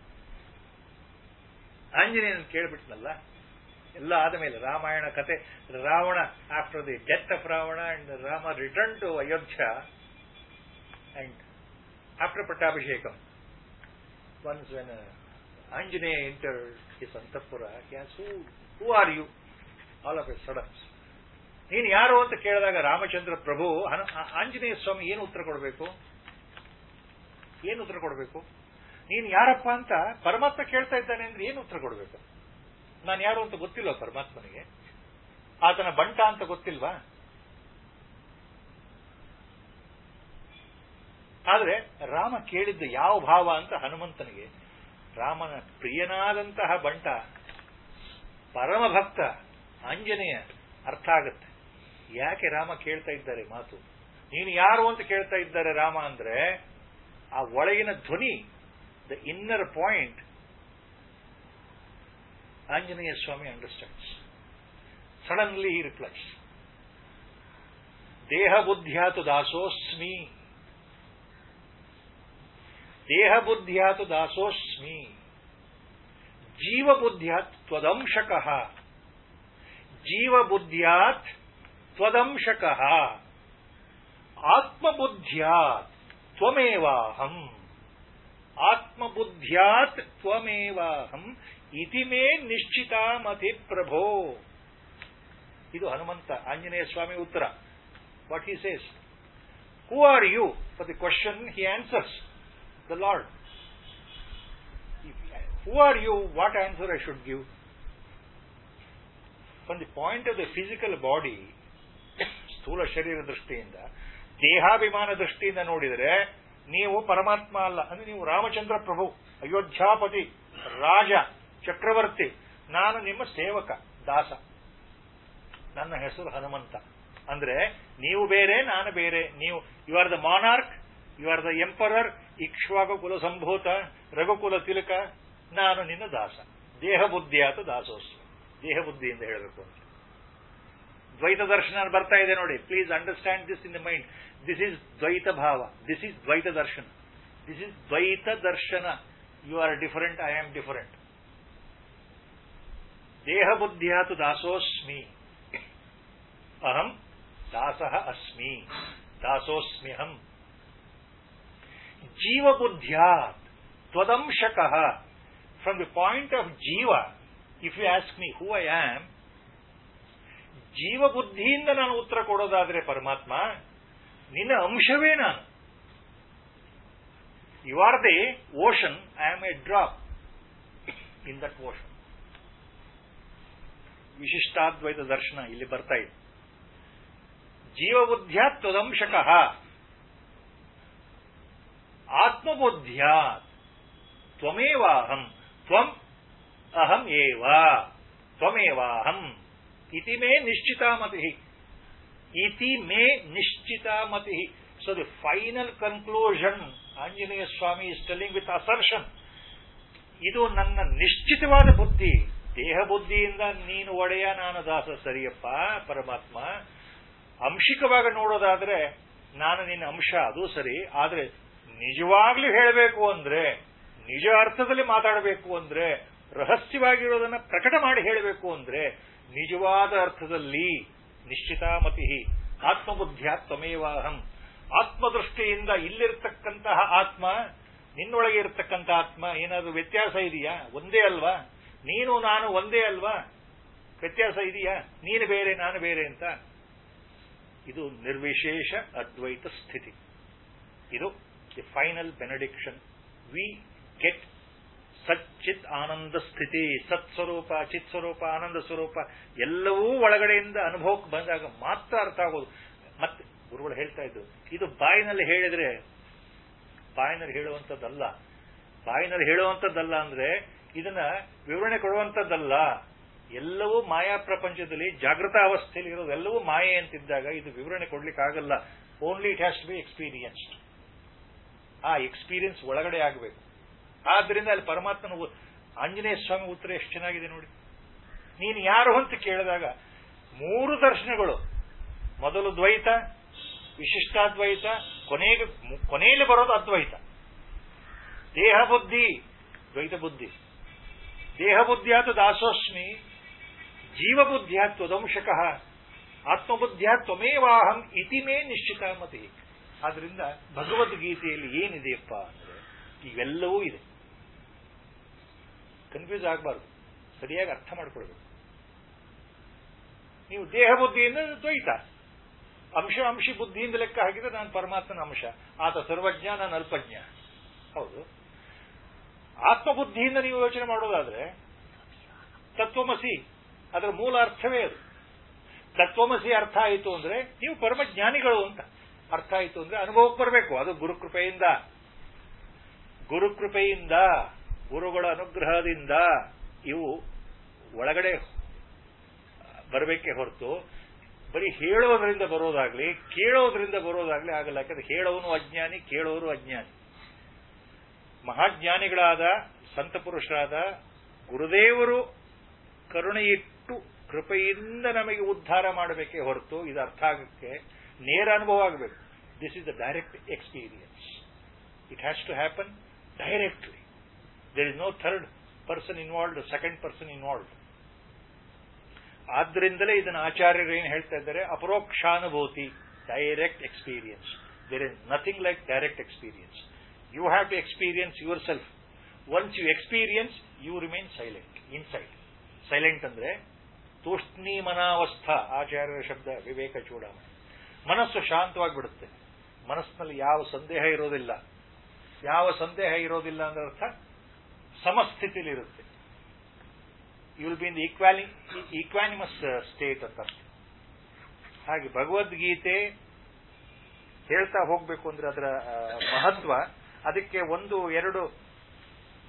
ಆಂಜನೇಯನ ಕೇಳ್ಬಿಟ್ನಲ್ಲ ಎಲ್ಲ ಆದ ಮೇಲೆ ರಾಮಾಯಣ ಕತೆ Ravana after the death of Ravana and Rama return to Ayodhya and after pattabhishekam once when Anjaneya enter his antahpura who who are you all of a sudden ನೀನು ಯಾರು ಅಂತ ಕೇಳಿದಾಗ ರಾಮಚಂದ್ರ ಪ್ರಭು ಆಂಜನೇಯ ಸ್ವಾಮಿ ಏನು ಉತ್ತರ ಕೊಡಬೇಕು ಏನು ಉತ್ತರ ಕೊಡಬೇಕು ನೀನು ಯಾರಪ್ಪ ಅಂತ ಪರಮಾತ್ಮ ಕೇಳ್ತಾ ಇದ್ದಾನೆ ಅಂದ್ರೆ ಏನು ಉತ್ತರ ಕೊಡಬೇಕು ನಾನು ಯಾರು ಅಂತ ಗೊತ್ತಿಲ್ವಾ ಪರಮಾತ್ಮನಿಗೆ ಆತನ ಬಂಟ ಅಂತ ಗೊತ್ತಿಲ್ವಾ ಆದ್ರೆ ರಾಮ ಕೇಳಿದ್ದು ಯಾವ ಭಾವ ಅಂತ ಹನುಮಂತನಿಗೆ ರಾಮನ ಪ್ರಿಯನಾದಂತಹ ಬಂಟ ಪರಮ ಭಕ್ತ ಆಂಜನೇಯ ಅರ್ಥ ಆಗುತ್ತೆ ಯಾಕೆ ರಾಮ ಕೇಳ್ತಾ ಇದ್ದಾರೆ ಮಾತು ನೀನು ಯಾರು ಅಂತ ಕೇಳ್ತಾ ಇದ್ದಾರೆ ರಾಮ ಅಂದ್ರೆ ಆ ಒಳಗಿನ ಧ್ವನಿ the inner point Anjaneya Swami understands. Suddenly he replies, Deha buddhyatu dasosmi. Deha buddhyatu dasosmi. Jiva buddhyat twadamshakaha. Jiva buddhyat twadamshakaha. Atma buddhyat tvamevaham. Atma buddhyat tvamevaham. ಇತಿ ಮೇ ನಿಶ್ಚಿತ ಮತಿ ಪ್ರಭೋ ಇದು ಹನುಮಂತ ಆಂಜನೇಯ ಸ್ವಾಮಿ ಉತ್ತರ what he says who are you for the question he answers the lord who are you what answer I should give from the point of the physical body ಸ್ಥೂಲ ಶರೀರ ದೃಷ್ಟಿಯಿಂದ ದೇಹಾಭಿಮಾನ ದೃಷ್ಟಿಯಿಂದ ನೋಡಿದರೆ ನೀವು ಪರಮಾತ್ಮ ಅಲ್ಲ ಅಂದ್ರೆ ನೀವು ರಾಮಚಂದ್ರ ಪ್ರಭು ಅಯೋಧ್ಯಾಪತಿ ರಾಜ ಚಕ್ರವರ್ತಿ ನಾನು ನಿಮ್ಮ ಸೇವಕ ದಾಸ ನನ್ನ ಹೆಸರು ಹನುಮಂತ ಅಂದ್ರೆ ನೀವು ಬೇರೆ ನಾನು ಬೇರೆ ನೀವು you are the monarch you are the emperor Ikshvaku ಕುಲ ಸಂಭೂತ ರಘುಕುಲ ತಿಲಕ ನಾನು ನಿನ್ನ ದಾಸ ದೇಹ ಬುದ್ಧಿಯಾತ ದಾಸೋಸ್ವ ದೇಹ ಬುದ್ಧಿಯಿಂದ ಹೇಳಬೇಕು ಅಂತ ದ್ವೈತ ದರ್ಶನ ಬರ್ತಾ ಇದೆ ನೋಡಿ please understand this in the mind this is Dvaita bhava this is Dvaita darshana this is Dvaita darshana you are different I am different ದೇಹ ಬುದ್ಧಿಯಾತು ದಾಸೋಸ್ಮಿ ಅಹಂ ದಾಸಃ ಅಸ್ಮಿ ದಾಸೋಸ್ಮ್ಯಹಂ ಜೀವಬುದ್ಧ್ಯಾತ್ ತ್ವದಂಶಕಃ from the point of jiva if you ask me who I am ಜೀವಬುದ್ಧಿಯಿಂದ ನಾನು ಉತ್ತರ ಕೊಡೋದಾದ್ರೆ ಪರಮಾತ್ಮ ನಿನ್ನ ಅಂಶವೇ ನಾನು you are the ocean I am a drop in that ocean Vishishtadvaita ದರ್ಶನ ಇಲ್ಲಿ ಬರ್ತಾ ಇದೆ ಜೀವಬುದ್ಧ್ಯಾತ್ ತ್ವದಂಶಕಃ ಆತ್ಮಬುದ್ಧ್ಯಾತ್ ತ್ವಮೇವಾಹಂ ತ್ವಂ ಅಹಂ ಏವ ತ್ವಮೇವಾಹಂ ಇತಿ ಮೇ ನಿಶ್ಚಿತಾಮತಿ ಇತಿ ಮೇ ನಿಶ್ಚಿತಾಮತಿ so the final conclusion Anjaneya Swami is telling with assertion ಇದು ನನ್ನ ನಿಶ್ಚಿತವಾದ ಬುದ್ಧಿ ದೇಹ ಬುದ್ಧಿಯಿಂದ ನೀನು ಒಡೆಯ ನಾನು ದಾಸ ಸರಿಯಪ್ಪ ಪರಮಾತ್ಮ ಅಂಶಿಕವಾಗಿ ನೋಡೋದಾದ್ರೆ ನಾನು ನಿನ್ನ ಅಂಶ ಅದು ಸರಿ ಆದ್ರೆ ನಿಜವಾಗ್ಲೂ ಹೇಳಬೇಕು ಅಂದ್ರೆ ನಿಜ ಅರ್ಥದಲ್ಲಿ ಮಾತಾಡಬೇಕು ಅಂದ್ರೆ ರಹಸ್ಯವಾಗಿರೋದನ್ನ ಪ್ರಕಟ ಮಾಡಿ ಹೇಳಬೇಕು ಅಂದ್ರೆ ನಿಜವಾದ ಅರ್ಥದಲ್ಲಿ ನಿಶ್ಚಿತಾಮತಿ ಆತ್ಮಬುದ್ಧಿಯ ತ್ವಮೇವಾಹಂ ಆತ್ಮದೃಷ್ಟಿಯಿಂದ ಇಲ್ಲಿರ್ತಕ್ಕಂತಹ ಆತ್ಮ ನಿನ್ನೊಳಗೆ ಇರತಕ್ಕಂಥ ಆತ್ಮ ಏನಾದರೂ ವ್ಯತ್ಯಾಸ ಇದೆಯಾ ಒಂದೇ ಅಲ್ವಾ ನೀನು ನಾನು ಒಂದೇ ಅಲ್ವಾ ವ್ಯತ್ಯಾಸ ಇದೆಯಾ ನೀನು ಬೇರೆ ನಾನು ಬೇರೆ ಅಂತ ಇದು ನಿರ್ವಿಶೇಷ ಅದ್ವೈತ ಸ್ಥಿತಿ ಇದು the final benediction we get ಸಚ್ಚಿತ್ ಆನಂದ ಸ್ಥಿತಿ ಸತ್ ಸ್ವರೂಪ ಚಿತ್ ಸ್ವರೂಪ ಆನಂದ ಸ್ವರೂಪ ಎಲ್ಲವೂ ಒಳಗಡೆಯಿಂದ ಅನುಭವಕ್ಕೆ ಬಂದಾಗ ಮಾತ್ರ ಅರ್ಥ ಆಗೋದು ಮತ್ತೆ ಗುರುಗಳು ಹೇಳ್ತಾ ಇದ್ರು ಇದು ಬಾಯಿನಲ್ಲಿ ಹೇಳಿದ್ರೆ ಬಾಯಿನಲ್ಲಿ ಹೇಳುವಂಥದ್ದಲ್ಲ ಬಾಯಿನಲ್ಲಿ ಹೇಳುವಂಥದ್ದಲ್ಲ ಅಂದ್ರೆ ಇದನ್ನ ವಿವರಣೆ ಕೊಡುವಂಥದ್ದಲ್ಲ ಎಲ್ಲವೂ ಮಾಯಾ ಪ್ರಪಂಚದಲ್ಲಿ ಜಾಗೃತ ಅವಸ್ಥೆಯಲ್ಲಿ ಇರೋದೆಲ್ಲವೂ ಮಾಯೆ ಅಂತಿದ್ದಾಗ ಇದು ವಿವರಣೆ ಕೊಡ್ಲಿಕ್ಕೆ ಆಗಲ್ಲ only it has to be experienced ಆ ಎಕ್ಸ್ಪೀರಿಯನ್ಸ್ ಒಳಗಡೆ ಆಗಬೇಕು ಆದ್ರಿಂದ ಅಲ್ಲಿ ಪರಮಾತ್ಮನ ಆಂಜನೇಯ ಸ್ವಾಮಿ ಉತ್ತರ ಎಷ್ಟು ಚೆನ್ನಾಗಿದೆ ನೋಡಿ ನೀನು ಯಾರು ಅಂತ ಕೇಳಿದಾಗ ಮೂರು ದರ್ಶನಗಳು ಮೊದಲು ದ್ವೈತ ವಿಶಿಷ್ಟಾದ್ವೈತ ಕೊನೆಗೆ ಕೊನೆಯಲ್ಲಿ ಬರೋದು ಅದ್ವೈತ ದೇಹ ಬುದ್ಧಿ ದ್ವೈತ ಬುದ್ಧಿ ದೇಹ ಬುದ್ಧಿಯಾತ ದಾಸೋಸ್ಮಿ ಜೀವಬುದ್ಧಿಯಾತ್ ತ್ವದಂಶಕಃ ಆತ್ಮಬುದ್ಧಿಯಾತ್ ತ್ವಮೇವಾಹಂ ಇತಿ ಮೇ ನಿಶ್ಚಿತ ಮತಿ ಆದ್ರಿಂದ ಭಗವದ್ಗೀತೆಯಲ್ಲಿ ಏನಿದೆಯಪ್ಪ ಅಂದ್ರೆ ಇವೆಲ್ಲವೂ ಇದೆ ಕನ್ಫ್ಯೂಸ್ ಆಗಬಾರ್ದು ಸರಿಯಾಗಿ ಅರ್ಥ ಮಾಡ್ಕೊಳ್ಬೇಕು ನೀವು ದೇಹ ಬುದ್ಧಿಯಿಂದ ದ್ವೈತ ಅಂಶ ಅಂಶಿ ಬುದ್ಧಿಯಿಂದ ಲೆಕ್ಕ ಹಾಕಿದ್ರೆ ನಾನು ಪರಮಾತ್ಮನ ಅಂಶ ಆತ ಸರ್ವಜ್ಞ ನಾನು ಅಲ್ಪಜ್ಞ ಹೌದು ಆತ್ಮಬುದ್ಧಿಯಿಂದ ನೀವು ಯೋಚನೆ ಮಾಡೋದಾದ್ರೆ ತತ್ವಮಸಿ ಅದರ ಮೂಲ ಅರ್ಥವೇ ಅದು ತತ್ವಮಸಿ ಅರ್ಥ ಆಯಿತು ಅಂದ್ರೆ ನೀವು ಪರಮಜ್ಞಾನಿಗಳು ಅಂತ ಅರ್ಥ ಆಯಿತು ಅಂದ್ರೆ ಅನುಭವಕ್ಕೆ ಬರಬೇಕು ಅದು ಗುರುಕೃಪೆಯಿಂದ ಗುರುಕೃಪೆಯಿಂದ ಗುರುಗಳ ಅನುಗ್ರಹದಿಂದ ಇವು ಒಳಗಡೆ ಬರಬೇಕೆ ಹೊರತು ಬರೀ ಹೇಳೋದ್ರಿಂದ ಬರೋದಾಗ್ಲಿ ಕೇಳೋದ್ರಿಂದ ಬರೋದಾಗ್ಲಿ ಆಗಲ್ಲ ಯಾಕಂದ್ರೆ ಹೇಳೋನು ಅಜ್ಞಾನಿ ಕೇಳೋರು ಅಜ್ಞಾನಿ ಮಹಾಜ್ಞಾನಿಗಳಾದ ಸಂತ ಪುರುಷರಾದ ಗುರುದೇವರು ಕರುಣೆಯಿಟ್ಟು ಕೃಪೆಯಿಂದ ನಮಗೆ ಉದ್ಧಾರ ಮಾಡಬೇಕೇ ಹೊರತು ಇದು ಅರ್ಥ ಆಗಕ್ಕೆ ನೇರ ಅನುಭವ ಆಗಬೇಕು this is the direct experience it has to happen directly there is no third person involved second person involved ಆದ್ರಿಂದಲೇ ಇದನ್ನು ಆಚಾರ್ಯರು ಏನು ಹೇಳ್ತಾ ಇದ್ದಾರೆ Aparokshanubhuti direct experience there is nothing like direct experience you have to experience yourself once you experience you remain silent inside silent ಅಂದ್ರೆ ತೂಷ್ಣೀಮನಾವಸ್ಥಾ ಆಚಾರ್ಯರ ಶಬ್ದ ವಿವೇಕ ಚೂಡಾಮಣಿ ಮನಸ್ಸು ಶಾಂತವಾಗಿ ಬಿಡುತ್ತೆ ಮನಸ್ಸಿನಲ್ಲಿ ಯಾವ ಸಂದೇಹ ಇರೋದಿಲ್ಲ ಯಾವ ಸಂದೇಹ ಇರೋದಿಲ್ಲ ಅಂದ್ರೆ ಅರ್ಥ ಸಮಸ್ಥಿತಿಲಿರುತ್ತೆ you will be in equally equanimous state ಅಂತ ಅರ್ಥ ಹಾಗೆ ಭಗವದ್ಗೀತೆ ಹೇಳ್ತಾ ಹೋಗ್ಬೇಕು ಅಂದ್ರೆ ಅದರ ಮಹತ್ವ ಅದಕ್ಕೆ ಒಂದು ಎರಡು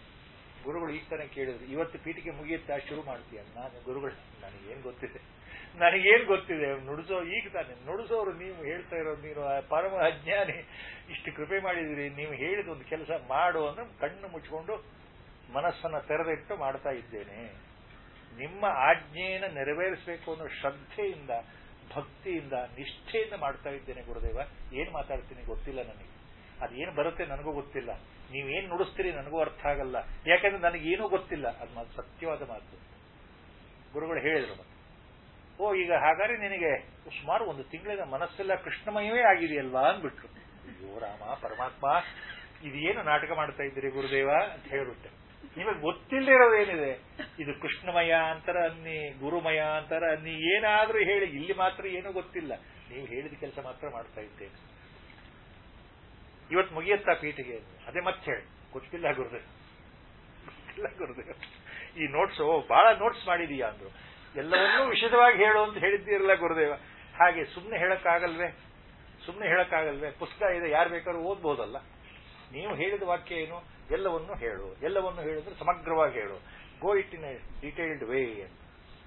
ಗುರುಗಳು ಈಗ ತಾನೇ ಕೇಳಿದ್ರು ಇವತ್ತು ಪೀಠಿಗೆ ಮುಗಿಯುತ್ತಾ ಶುರು ಮಾಡ್ತೀಯ ನಾನು ಗುರುಗಳು ನನಗೆ ಏನ್ ಗೊತ್ತಿದೆ ನನಗೇನು ಗೊತ್ತಿದೆ ನುಡಿಸೋ ಈಗ ತಾನೆ ನುಡಿಸೋರು ನೀವು ಹೇಳ್ತಾ ಇರೋದು ನೀನು ಆ ಪರಮ ಅಜ್ಞಾನಿ ಇಷ್ಟು ಕೃಪೆ ಮಾಡಿದಿರಿ ನೀವು ಹೇಳಿದ ಒಂದು ಕೆಲಸ ಮಾಡು ಅಂದ್ರೆ ಕಣ್ಣು ಮುಚ್ಕೊಂಡು ಮನಸ್ಸನ್ನ ತೆರೆದಿಟ್ಟು ಮಾಡ್ತಾ ಇದ್ದೇನೆ ನಿಮ್ಮ ಆಜ್ಞೆಯನ್ನು ನೆರವೇರಿಸಬೇಕು ಅನ್ನೋ ಶ್ರದ್ಧೆಯಿಂದ ಭಕ್ತಿಯಿಂದ ನಿಷ್ಠೆಯಿಂದ ಮಾಡ್ತಾ ಇದ್ದೇನೆ ಗುರುದೇವ ಏನ್ ಮಾತಾಡ್ತೀನಿ ಗೊತ್ತಿಲ್ಲ ನನಗೆ ಅದೇನು ಬರುತ್ತೆ ನನಗೂ ಗೊತ್ತಿಲ್ಲ ನೀವೇನ್ ನುಡಿಸ್ತೀರಿ ನನಗೂ ಅರ್ಥ ಆಗಲ್ಲ ಯಾಕಂದ್ರೆ ನನಗೇನೂ ಗೊತ್ತಿಲ್ಲ ಅದು ಮಾತು ಸತ್ಯವಾದ ಮಾತು ಗುರುಗಳು ಹೇಳಿದ್ರು ಮತ್ತೆ ಓ ಈಗ ಹಾಗಾದ್ರೆ ನಿನಗೆ ಸುಮಾರು ಒಂದು ತಿಂಗಳಿನ ಮನಸ್ಸೆಲ್ಲ ಕೃಷ್ಣಮಯವೇ ಆಗಿದೆಯಲ್ವಾ ಅಂದ್ಬಿಟ್ರು ಅಯ್ಯೋ ರಾಮ ಪರಮಾತ್ಮ ಇದೇನು ನಾಟಕ ಮಾಡ್ತಾ ಇದ್ದೀರಿ ಗುರುದೇವ ಅಂತ ಹೇಳ್ಬಿಟ್ಟೆ ನಿಮಗೆ ಗೊತ್ತಿಲ್ಲದಿರೋದೇನಿದೆ ಇದು ಕೃಷ್ಣಮಯ ಅಂತರ ಅನ್ನಿ ಗುರುಮಯ ಅಂತರ ಅನ್ನಿ ಏನಾದ್ರೂ ಹೇಳಿ ಇಲ್ಲಿ ಮಾತ್ರ ಏನೂ ಗೊತ್ತಿಲ್ಲ ನೀವು ಹೇಳಿದ ಕೆಲಸ ಮಾತ್ರ ಮಾಡ್ತಾ ಇದ್ದೇನೆ ಇವತ್ತು ಮುಗಿಯತ್ತಾ ಪೀಠಿಗೆ ಅದೇ ಮತ್ತೆ ಹೇಳಿ ಗೊತ್ತಿಲ್ಲ ಗುರುದೇವ್ ಗೊತ್ತಿಲ್ಲ ಗುರುದೇವ್ ಈ ನೋಟ್ಸ್ ಬಹಳ ನೋಟ್ಸ್ ಮಾಡಿದೀಯಾ ಅಂದ್ರು ಎಲ್ಲವನ್ನೂ ವಿಶದವಾಗಿ ಹೇಳು ಅಂತ ಹೇಳಿದ್ದೀರಲ್ಲ ಗುರುದೇವ ಹಾಗೆ ಸುಮ್ಮನೆ ಹೇಳಕ್ಕಾಗಲ್ವೇ ಸುಮ್ಮನೆ ಹೇಳಕ್ಕಾಗಲ್ವೇ ಪುಸ್ತಕ ಇದೆ ಯಾರು ಬೇಕಾದ್ರೂ ಓದ್ಬೋದಲ್ಲ ನೀವು ಹೇಳಿದ ವಾಕ್ಯ ಏನು ಎಲ್ಲವನ್ನು ಹೇಳು ಎಲ್ಲವನ್ನು ಹೇಳಿದ್ರೆ ಸಮಗ್ರವಾಗಿ ಹೇಳು go it in a detailed way ಅಂತ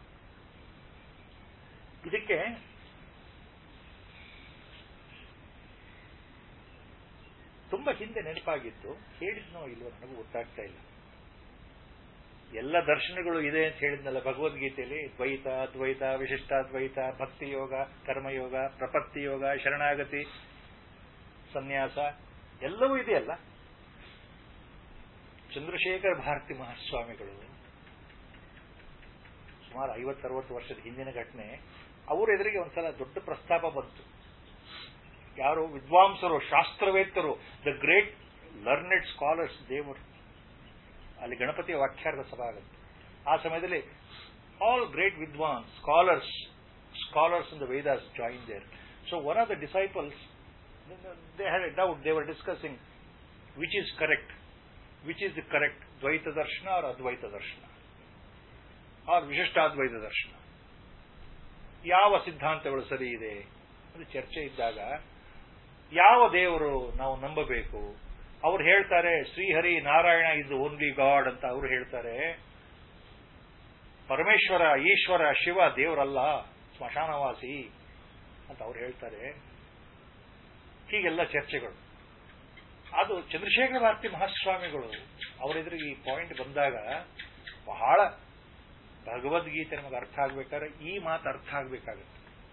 ಇದಕ್ಕೆ ತುಂಬಾ ಹಿಂದೆ ನೆನಪಾಗಿತ್ತು ಹೇಳಿದ್ನೋ ಇಲ್ವೋ ನನಗೂ ಗೊತ್ತಾಗ್ತಾ ಇಲ್ಲ ಎಲ್ಲ ದರ್ಶನಗಳು ಇದೆ ಅಂತ ಹೇಳಿದ್ನಲ್ಲ ಭಗವದ್ಗೀತೆಯಲ್ಲಿ ದ್ವೈತ ದ್ವೈತ ವಿಶಿಷ್ಟಾದ್ವೈತ ಭಕ್ತಿ ಯೋಗ ಕರ್ಮಯೋಗ ಪ್ರಪತ್ತಿ ಯೋಗ ಶರಣಾಗತಿ ಸನ್ಯಾಸ ಎಲ್ಲವೂ ಇದೆಯಲ್ಲ ಚಂದ್ರಶೇಖರ ಭಾರತಿ ಮಹಾಸ್ವಾಮಿಗಳು ಸುಮಾರು ಐವತ್ತರವತ್ತು ವರ್ಷದ ಹಿಂದಿನ ಘಟನೆ ಅವರ ಎದುರಿಗೆ ಒಂದ್ಸಲ ದೊಡ್ಡ ಪ್ರಸ್ತಾಪ ಬಂತು ಯಾರು ವಿದ್ವಾಂಸರು ಶಾಸ್ತ್ರವೇತ್ತರು ದ ಗ್ರೇಟ್ ಲರ್ನೆಡ್ ಸ್ಕಾಲರ್ಸ್ ದೇವರು ಅಲ್ಲಿ ಗಣಪತಿಯ ವಾಕ್ಯಾರ್ಥ ಸಭಾ ಆಗುತ್ತೆ ಆ ಸಮಯದಲ್ಲಿ ಆಲ್ ಗ್ರೇಟ್ ವಿದ್ವಾನ್ಸ್ scholars scholars in the Vedas join there so one of the disciples they had a doubt they were discussing which is correct which is the correct Dvaita darshana or ಅದ್ವೈತ ದರ್ಶನ ಆರ್ ವಿಶಿಷ್ಟಾದ್ವೈತ ದರ್ಶನ ಯಾವ ಸಿದ್ಧಾಂತಗಳು ಸರಿ ಇದೆ ಅದು ಚರ್ಚೆ ಇದ್ದಾಗ ಯಾವ ದೇವರು ನಾವು ನಂಬಬೇಕು ಅವ್ರು ಹೇಳ್ತಾರೆ Shrihari Narayana is only God ಅಂತ ಅವರು ಹೇಳ್ತಾರೆ ಪರಮೇಶ್ವರ ಈಶ್ವರ ಶಿವ ದೇವರಲ್ಲ ಸ್ಮಶಾನವಾಸಿ ಅಂತ ಅವ್ರು ಹೇಳ್ತಾರೆ ಹೀಗೆಲ್ಲ ಚರ್ಚೆಗಳು ಅದು ಚಂದ್ರಶೇಖರ ಭಾರತಿ ಮಹಾಸ್ವಾಮಿಗಳು ಅವರೆದುರಿಗೆ ಈ ಪಾಯಿಂಟ್ ಬಂದಾಗ ಬಹಳ ಭಗವದ್ಗೀತೆ ನಮಗೆ ಅರ್ಥ ಆಗ್ಬೇಕಾದ್ರೆ ಈ ಮಾತು ಅರ್ಥ ಆಗ್ಬೇಕಾಗತ್ತೆ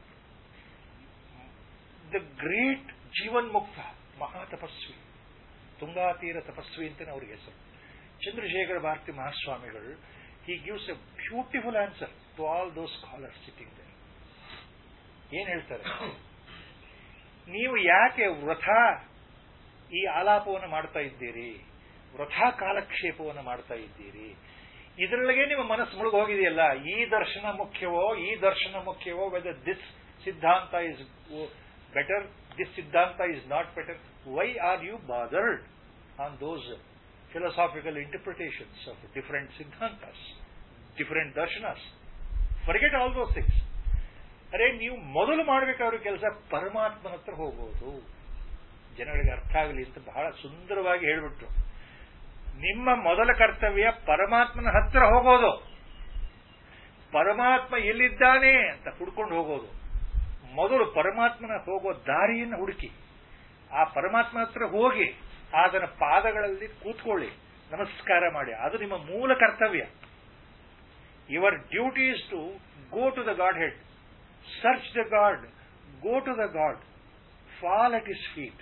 ದ ಗ್ರೇಟ್ ಜೀವನ್ ಮುಕ್ತ ಮಹಾ ತಪಸ್ವಿ ತುಂಗಾತೀರ ತಪಸ್ವಿ ಅಂತಾನೆ ಅವ್ರಿಗೆ ಹೆಸರು ಚಂದ್ರಶೇಖರ ಭಾರತಿ ಮಹಾಸ್ವಾಮಿಗಳು he gives a beautiful answer to all those scholars sitting ದೇ ಏನ್ ಹೇಳ್ತಾರೆ ನೀವು ಯಾಕೆ ವೃಥ ಈ ಆಲಾಪವನ್ನು ಮಾಡ್ತಾ ಇದ್ದೀರಿ ವೃಥಾ ಕಾಲಕ್ಷೇಪವನ್ನು ಮಾಡ್ತಾ ಇದ್ದೀರಿ ಇದರೊಳಗೆ ನಿಮ್ಮ ಮನಸ್ಸು ಮುಳುಗಿ ಹೋಗಿದೆಯಲ್ಲ ಈ ದರ್ಶನ ಮುಖ್ಯವೋ ಈ ದರ್ಶನ ಮುಖ್ಯವೋ whether this siddhanta is better this siddhanta is not better why are you bothered on those philosophical interpretations of different siddhantas different darshanas forget all those things ಅರೆ ನೀವು ಮೊದಲು ಮಾಡಬೇಕಾದ್ರೂ ಕೆಲಸ ಪರಮಾತ್ಮನ ಹತ್ರ ಹೋಗೋದು ಜನಗಳಿಗೆ ಅರ್ಥ ಆಗಲಿ ಅಂತ ಬಹಳ ಸುಂದರವಾಗಿ ಹೇಳ್ಬಿಟ್ರು ನಿಮ್ಮ ಮೊದಲ ಕರ್ತವ್ಯ ಪರಮಾತ್ಮನ ಹತ್ರ ಹೋಗೋದು ಪರಮಾತ್ಮ ಎಲ್ಲಿದ್ದಾನೆ ಅಂತ ಹುಡ್ಕೊಂಡು ಹೋಗೋದು ಮೊದಲು ಪರಮಾತ್ಮನ ಹೋಗೋ ದಾರಿಯನ್ನು ಹುಡುಕಿ ಆ ಪರಮಾತ್ಮ ಹತ್ರ ಹೋಗಿ ಆತನ ಪಾದಗಳಲ್ಲಿ ಕೂತ್ಕೊಳ್ಳಿ ನಮಸ್ಕಾರ ಮಾಡಿ ಅದು ನಿಮ್ಮ ಮೂಲ ಕರ್ತವ್ಯ your duty is to go to the God head search the God go to the God fall at his feet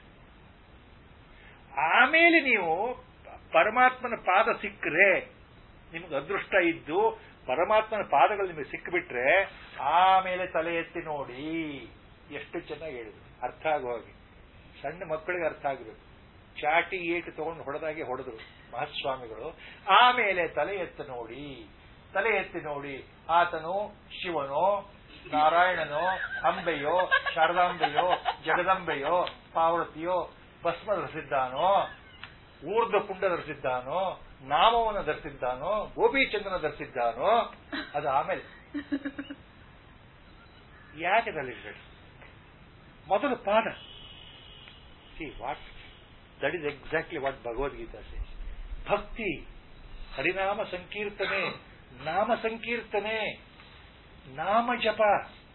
ಆಮೇಲೆ ನೀವು ಪರಮಾತ್ಮನ ಪಾದ ಸಿಕ್ಕರೆ ನಿಮ್ಗೆ ಅದೃಷ್ಟ ಇದ್ದು ಪರಮಾತ್ಮನ ಪಾದಗಳು ನಿಮಗೆ ಸಿಕ್ಕಿಬಿಟ್ರೆ ಆಮೇಲೆ ತಲೆ ಎತ್ತಿ ನೋಡಿ ಎಷ್ಟು ಚೆನ್ನಾಗಿ ಹೇಳಿದ್ರು ಅರ್ಥ ಆಗೋ ಹಾಗೆ ಸಣ್ಣ ಮಕ್ಕಳಿಗೆ ಅರ್ಥ ಆಗಬೇಕು ಚಾಟಿ ಏಟು ತಗೊಂಡು ಹೊಡೆದಾಗೆ ಹೊಡೆದ್ರು ಮಹಾಸ್ವಾಮಿಗಳು ಆಮೇಲೆ ತಲೆ ಎತ್ತು ನೋಡಿ ತಲೆ ಎತ್ತಿ ನೋಡಿ ಆತನು ಶಿವನೋ ನಾರಾಯಣನೋ ಅಂಬೆಯೋ ಶಾರದಾಂಬೆಯೋ ಜಗದಂಬೆಯೋ ಪಾರ್ವತಿಯೋ ಭಸ್ಮ ಧರಿಸಿದ್ದಾನೋ ಊರ್ಧ್ವ ಪುಂಡ ಧರಿಸಿದ್ದಾನೋ ನಾಮವನ್ನು ಧರಿಸಿದ್ದಾನೋ ಗೋಪಿಚಂದ್ರನ ಧರಿಸಿದ್ದಾನೋ ಅದು ಆಮೇಲೆ ಯಾಕೆ ತಲೆಬೇಡ ಮೊದಲು ಪಾದ see what that is exactly what Bhagavad Gita says ಭಕ್ತಿ ಹರಿನಾಮ ಸಂಕೀರ್ತನೆ ನಾಮ ಸಂಕೀರ್ತನೆ ನಾಮ ಜಪ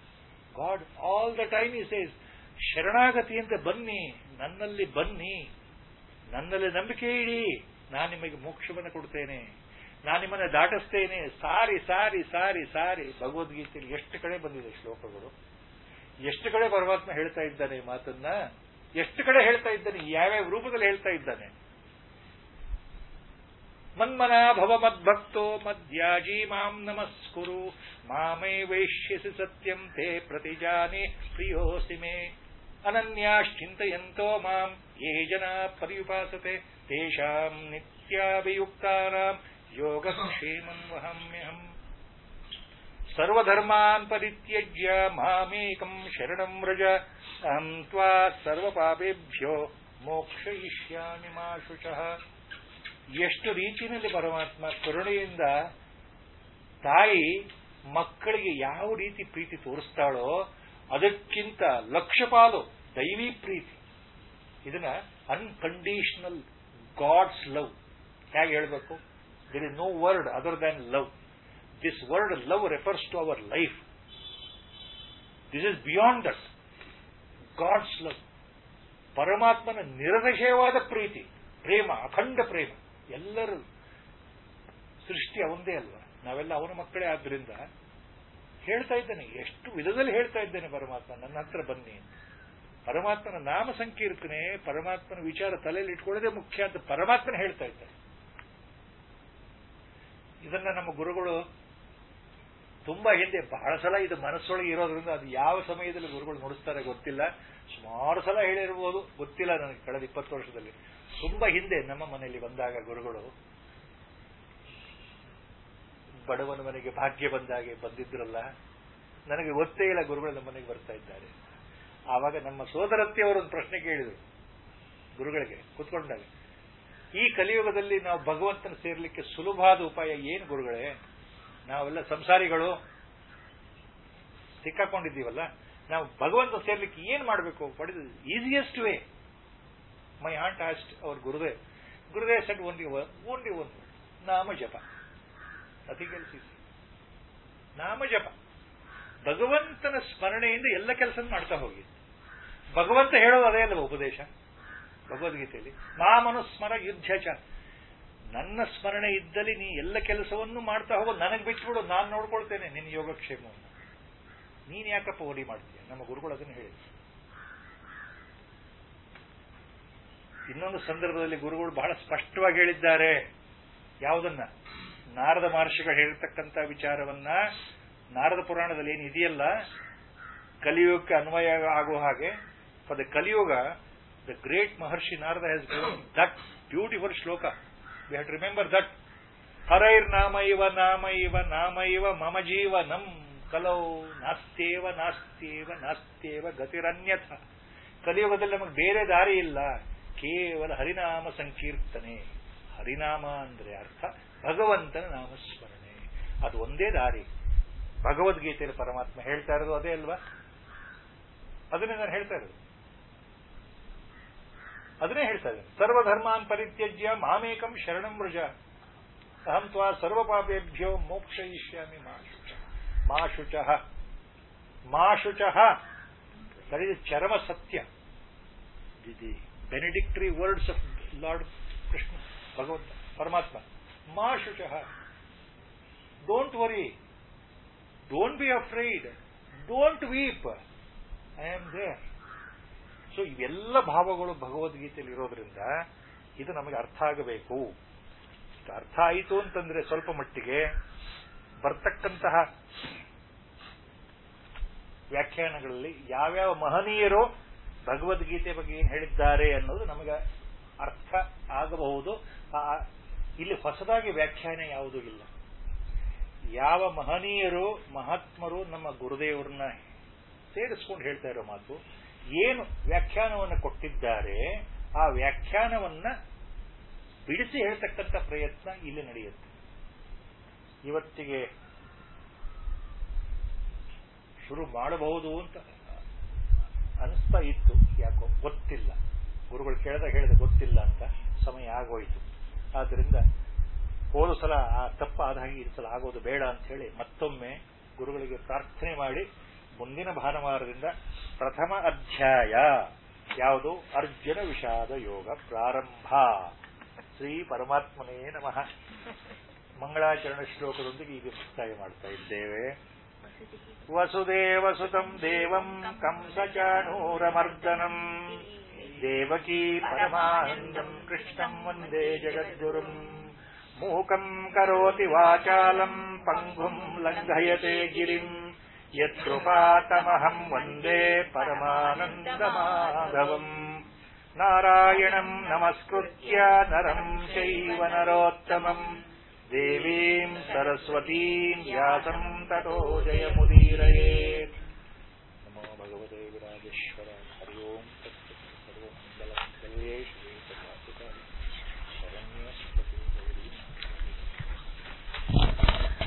God all the time he says ಶರಣಾಗತಿಯಂತೆ ಬನ್ನಿ ನನ್ನಲ್ಲಿ ಬನ್ನಿ ನನ್ನಲ್ಲಿ ನಂಬಿಕೆ ಇಡಿ ನಾನು ನಿಮಗೆ ಮೋಕ್ಷವನ್ನು ಕೊಡ್ತೇನೆ ನಾನು ನಿಮ್ಮನ್ನ ದಾಟಿಸ್ತೇನೆ ಸಾರಿ ಸಾರಿ ಸಾರಿ ಸಾರಿ ಭಗವದ್ಗೀತೆಯಲ್ಲಿ ಎಷ್ಟು ಕಡೆ ಬಂದಿದೆ ಶ್ಲೋಕಗಳು ಎಷ್ಟು ಕಡೆ ಪರಮಾತ್ಮ ಹೇಳ್ತಾ ಇದ್ದಾನೆ ಈ ಮಾತನ್ನ ಎಷ್ಟು ಕಡೆ ಹೇಳ್ತಾ ಇದ್ದಾನೆ ಯಾವ್ಯಾವ ರೂಪದಲ್ಲಿ ಹೇಳ್ತಾ ಇದ್ದಾನೆ ಮನ್ಮನ ಭವ ಮದ್ಭಕ್ತೋ ಮದ್ಯಾಜಿ ಮಾಂ ನಮಸ್ಕುರು ಮಾಮೇ ವೈಶ್ಯಸಿ ಸತ್ಯಂ ತೇ ಪ್ರತಿಜಾನೆ ಪ್ರಿಯೋಸಿ ಮೇ ಅನನ್ಯಾಶ್ಚಿಂತಯಂತೋ ಮಾಂ ಯೇ ಜನ ಪರ್ಯುಪಾಸತೆ ತೇಷಾಂ ನಿತ್ಯಾಭಿಯುಕ್ತಾನಾಂ ಯೋಗಕ್ಷೇಮಂ ವಹಾಮ್ಯಹಂ ಸರ್ವಧರ್ಮಾನ್ ಪರಿತ್ಯಜ್ಯ ಮಾಮೇಕಂ ಶರಣಂ ವ್ರಜ ಅಹಂ ತ್ವಾ ಸರ್ವಪಾಪೇಭ್ಯೋ ಮೋಕ್ಷಯಿಷ್ಯಾಮಿ ಮಾ ಶುಚಃ ಎಷ್ಟು ರೀತಿಯಲ್ಲಿ ಪರಮಾತ್ಮ ಕರುಣೆಯಿಂದ ತಾಯಿ ಮಕ್ಕಳಿಗೆ ಯಾವ ರೀತಿ ಪ್ರೀತಿ ತೋರಿಸ್ತಾಳೋ ಅದಕ್ಕಿಂತ ಲಕ್ಷ ಪಾಲು ದೈವಿ ಪ್ರೀತಿ ಇದನ್ನ ಅನ್ಕಂಡೀಷನಲ್ ಗಾಡ್ಸ್ ಲವ್ ಹೇಗೆ ಹೇಳಬೇಕು there is no word other than love this word love refers to our life this is beyond that God's love ಪರಮಾತ್ಮನ ನಿರತಿಶಯವಾದ ಪ್ರೀತಿ ಪ್ರೇಮ ಅಖಂಡ ಪ್ರೇಮ ಎಲ್ಲರೂ ಸೃಷ್ಟಿ ಅವಂದೇ ಅಲ್ವಾ ನಾವೆಲ್ಲ ಅವನ ಮಕ್ಕಳೇ ಆದ್ರಿಂದ ಹೇಳ್ತಾ ಇದ್ದಾನೆ ಎಷ್ಟು ವಿಧದಲ್ಲಿ ಹೇಳ್ತಾ ಇದ್ದೇನೆ ಪರಮಾತ್ಮ ನನ್ನ ಹತ್ರ ಬನ್ನಿ ಅಂತ ಪರಮಾತ್ಮನ ನಾಮ ಸಂಕೀರ್ತನೆ ಪರಮಾತ್ಮನ ವಿಚಾರ ತಲೆಯಲ್ಲಿ ಇಟ್ಕೊಳ್ಳೋದೇ ಮುಖ್ಯ ಅಂತ ಪರಮಾತ್ಮನ ಹೇಳ್ತಾ ಇದ್ದಾರೆ ಇದನ್ನ ನಮ್ಮ ಗುರುಗಳು ತುಂಬಾ ಹಿಂದೆ ಬಹಳ ಸಲ ಇದು ಮನಸ್ಸೊಳಗೆ ಇರೋದ್ರಿಂದ ಅದು ಯಾವ ಸಮಯದಲ್ಲಿ ಗುರುಗಳು ನುಡಿಸ್ತಾರೆ ಗೊತ್ತಿಲ್ಲ ಸುಮಾರು ಸಲ ಹೇಳಿರ್ಬೋದು ಗೊತ್ತಿಲ್ಲ ನನಗೆ ಕಳೆದ ಇಪ್ಪತ್ತು ವರ್ಷದಲ್ಲಿ ತುಂಬಾ ಹಿಂದೆ ನಮ್ಮ ಮನೆಯಲ್ಲಿ ಬಂದಾಗ ಗುರುಗಳು ಬಡವನ ಮನೆಗೆ ಭಾಗ್ಯ ಬಂದಾಗೆ ಬಂದಿದ್ರಲ್ಲ ನನಗೆ ಗೊತ್ತೇ ಇಲ್ಲ ಗುರುಗಳು ನಮ್ಮ ಮನೆಗೆ ಬರ್ತಾ ಇದ್ದಾರೆ ಆವಾಗ ನಮ್ಮ ಸೋದರತ್ತಿಯವರು ಒಂದು ಪ್ರಶ್ನೆ ಕೇಳಿದರು ಗುರುಗಳಿಗೆ ಕೂತ್ಕೊಂಡಾಗ ಈ ಕಲಿಯುಗದಲ್ಲಿ ನಾವು ಭಗವಂತನ ಸೇರ್ಲಿಕ್ಕೆ ಸುಲಭವಾದ ಉಪಾಯ ಏನು ಗುರುಗಳೇ ನಾವೆಲ್ಲ ಸಂಸಾರಿಗಳು ಸಿಕ್ಕಾಕೊಂಡಿದ್ದೀವಲ್ಲ ನಾವು ಭಗವಂತ ಸೇರ್ಲಿಕ್ಕೆ ಏನ್ ಮಾಡಬೇಕು what is easiest way my aunt asked our Gurudev Gurudev said only only one nama japa nothing else is ನಾಮ ಜಪ ಭಗವಂತನ ಸ್ಮರಣೆಯಿಂದ ಎಲ್ಲ ಕೆಲಸ ಮಾಡ್ತಾ ಹೋಗಿ ಭಗವಂತ ಹೇಳೋದು ಅದೇ ಅಲ್ವ ಉಪದೇಶ ಭಗವದ್ಗೀತೆಯಲ್ಲಿ ಮಾಮನುಸ್ಮರ ಯುದ್ಧ ಚ ನನ್ನ ಸ್ಮರಣೆ ಇದ್ದಲ್ಲಿ ನೀ ಎಲ್ಲ ಕೆಲಸವನ್ನು ಮಾಡ್ತಾ ಹೋಗೋ ನನಗೆ ಬಿಟ್ಬಿಡು ನಾನು ನೋಡ್ಕೊಳ್ತೇನೆ ನಿನ್ನ ಯೋಗಕ್ಷೇಮವನ್ನು ನೀನ್ ಯಾಕಪ್ಪ ಓಡಿ ಮಾಡ್ತೀಯ ನಮ್ಮ ಗುರುಗಳು ಅದನ್ನು ಹೇಳಿ ಇನ್ನೊಂದು ಸಂದರ್ಭದಲ್ಲಿ ಗುರುಗಳು ಬಹಳ ಸ್ಪಷ್ಟವಾಗಿ ಹೇಳಿದ್ದಾರೆ ಯಾವುದನ್ನ ನಾರದ ಮಹರ್ಷಿಗಳು ಹೇಳಿರ್ತಕ್ಕಂಥ ವಿಚಾರವನ್ನ ನಾರದ ಪುರಾಣದಲ್ಲಿ ಏನು ಇದೆಯಲ್ಲ ಕಲಿಯುಗಕ್ಕೆ ಅನ್ವಯ ಆಗುವ ಹಾಗೆ for the Kaliyuga the great Maharshi Narada has that beautiful shloka we have to remember that ಹರೈರ್ ನಾಮ ಇವ ನಾಮ ಇವ ನಾಮ ಇವ ಮಮ ಜೀವನಂ ಕಲೌ ನಾಸ್ತೇವ ನಾಸ್ತೇವ ನಾಸ್ತೇವ ಗತಿರನ್ಯಥ ಕಲಿಯುಗದಲ್ಲಿ ನಮಗೆ ಬೇರೆ ದಾರಿ ಇಲ್ಲ ಕೇವಲ ಹರಿನಾಮ ಸಂಕೀರ್ತನೆ ಹರಿನಾಮ ಅಂದ್ರೆ ಅರ್ಥ ಭಗವಂತನ ನಾಮಸ್ಮರಣೆ ಅದು ಒಂದೇ ದಾರಿ ಭಗವದ್ಗೀತೆಯಲ್ಲಿ ಪರಮಾತ್ಮ ಹೇಳ್ತಾ ಇರೋದು ಅದೇ ಅಲ್ವಾ ಅದನ್ನೇ ನಾನು ಹೇಳ್ತಾ ಇರೋದು ಅದನ್ನೇ ಹೇಳ್ತಾ ಇದ್ದೇನೆ ಸರ್ವಧರ್ಮಾನ್ ಪರಿತ್ಯಜ್ಯ ಮಾಮೇಕಂ ಶರಣಂ ವೃಜ ಅಹಂ ತ್ವಾ ಸರ್ವಪಾಪೇಭ್ಯೋ ಮೋಕ್ಷಯಿಷ್ಯಾಮಿ ಮಾ ಶುಚ ಮಾ ಶುಚಃ ಮಾ ಶುಚಃ ದಟ್ ಇಸ್ ಚರಮ ಸತ್ಯ the benedictory words of lord Krishna ಭಗವಂತ ಪರಮಾತ್ಮ ಮಾ ಶುಚಃ don't worry don't be afraid don't weep I am there so ಇವೆಲ್ಲ ಭಾವಗಳು ಭಗವದ್ಗೀತೆಯಲ್ಲಿ ಇರೋದ್ರಿಂದ ಇದು ನಮಗೆ ಅರ್ಥ ಆಗಬೇಕು ಅರ್ಥ ಆಯಿತು ಅಂತಂದ್ರೆ ಸ್ವಲ್ಪ ಮಟ್ಟಿಗೆ ಬರ್ತಕ್ಕಂತಹ ವ್ಯಾಖ್ಯಾನಗಳಲ್ಲಿ ಯಾವ್ಯಾವ ಮಹನೀಯರು ಭಗವದ್ಗೀತೆ ಬಗ್ಗೆ ಏನು ಹೇಳಿದ್ದಾರೆ ಅನ್ನೋದು ನಮಗೆ ಅರ್ಥ ಆಗಬಹುದು ಇಲ್ಲಿ ಹೊಸದಾಗಿ ವ್ಯಾಖ್ಯಾನ ಯಾವುದೂ ಇಲ್ಲ ಯಾವ ಮಹನೀಯರು ಮಹಾತ್ಮರು ನಮ್ಮ ಗುರುದೇವರನ್ನ ಸೇರಿಸ್ಕೊಂಡು ಹೇಳ್ತಾ ಇರೋ ಮಾತು ಏನು ವ್ಯಾಖ್ಯಾನವನ್ನು ಕೊಟ್ಟಿದ್ದಾರೆ ಆ ವ್ಯಾಖ್ಯಾನವನ್ನ ಬಿಡಿಸಿ ಹೇಳ್ತಕ್ಕಂಥ ಪ್ರಯತ್ನ ಇಲ್ಲಿ ನಡೆಯುತ್ತೆ ಇವತ್ತಿಗೆ ಶುರು ಮಾಡಬಹುದು ಅಂತ ಅನಿಸ್ತಾ ಇತ್ತು ಯಾಕೋ ಗೊತ್ತಿಲ್ಲ ಗುರುಗಳು ಕೇಳಿದಾಗ ಹೇಳಿದ ಗೊತ್ತಿಲ್ಲ ಅಂತ ಸಮಯ ಆಗೋಯ್ತು ಆದ್ರಿಂದ ಹೋದ ಸಲ ಆ ತಪ್ಪಾದ ಹಾಗೆ ಈ ಸಲ ಆಗೋದು ಬೇಡ ಅಂತ ಹೇಳಿ ಮತ್ತೊಮ್ಮೆ ಗುರುಗಳಿಗೆ ಪ್ರಾರ್ಥನೆ ಮಾಡಿ ಮುಂದಿನ ಭಾನುವಾರದಿಂದ ಪ್ರಥಮ ಅಧ್ಯಾಯ ಯಾವುದು ಅರ್ಜುನ ವಿಷಾದ ಯೋಗ ಪ್ರಾರಂಭ ಶ್ರೀ ಪರಮಾತ್ಮನೇ ನಮಃ ಮಂಗಳಾಚರಣ ಶ್ಲೋಕದೊಂದಿಗೆ ಈಗ ಮುಕ್ತಾಯ ಮಾಡ್ತಾ ಇದ್ದೇವೆ ವಸುದೇವ ಸುತಂ ದೇವಂ ಕಂಸಚಾಣೂರಮರ್ದನಂ ದೇವಕೀ ಪರಮಾನಂದಂ ಕೃಷ್ಣಂ ವಂದೇ ಜಗದ್ಗುರುಂ ಮೂಕಂ ಕರೋತಿ ವಾಚಾಲಂ ಪಂಗುಂ ಲಂಘಯತೆ ಗಿರಿಂ ಯತ್ಕೃಪಾತಮಹಂ ವಂದೇ ಪರಮಾನಂದಮಾಧವಂ ನಾರಾಯಣಂ ನಮಸ್ಕೃತ್ಯ ನರಂ ಚೈವ ನರೋತ್ತಮಂ ದೇವೀಂ ಸರಸ್ವತೀಂ ವ್ಯಾಸಂ ತಟೋ ಜಯಮುದೀರಯೇತ್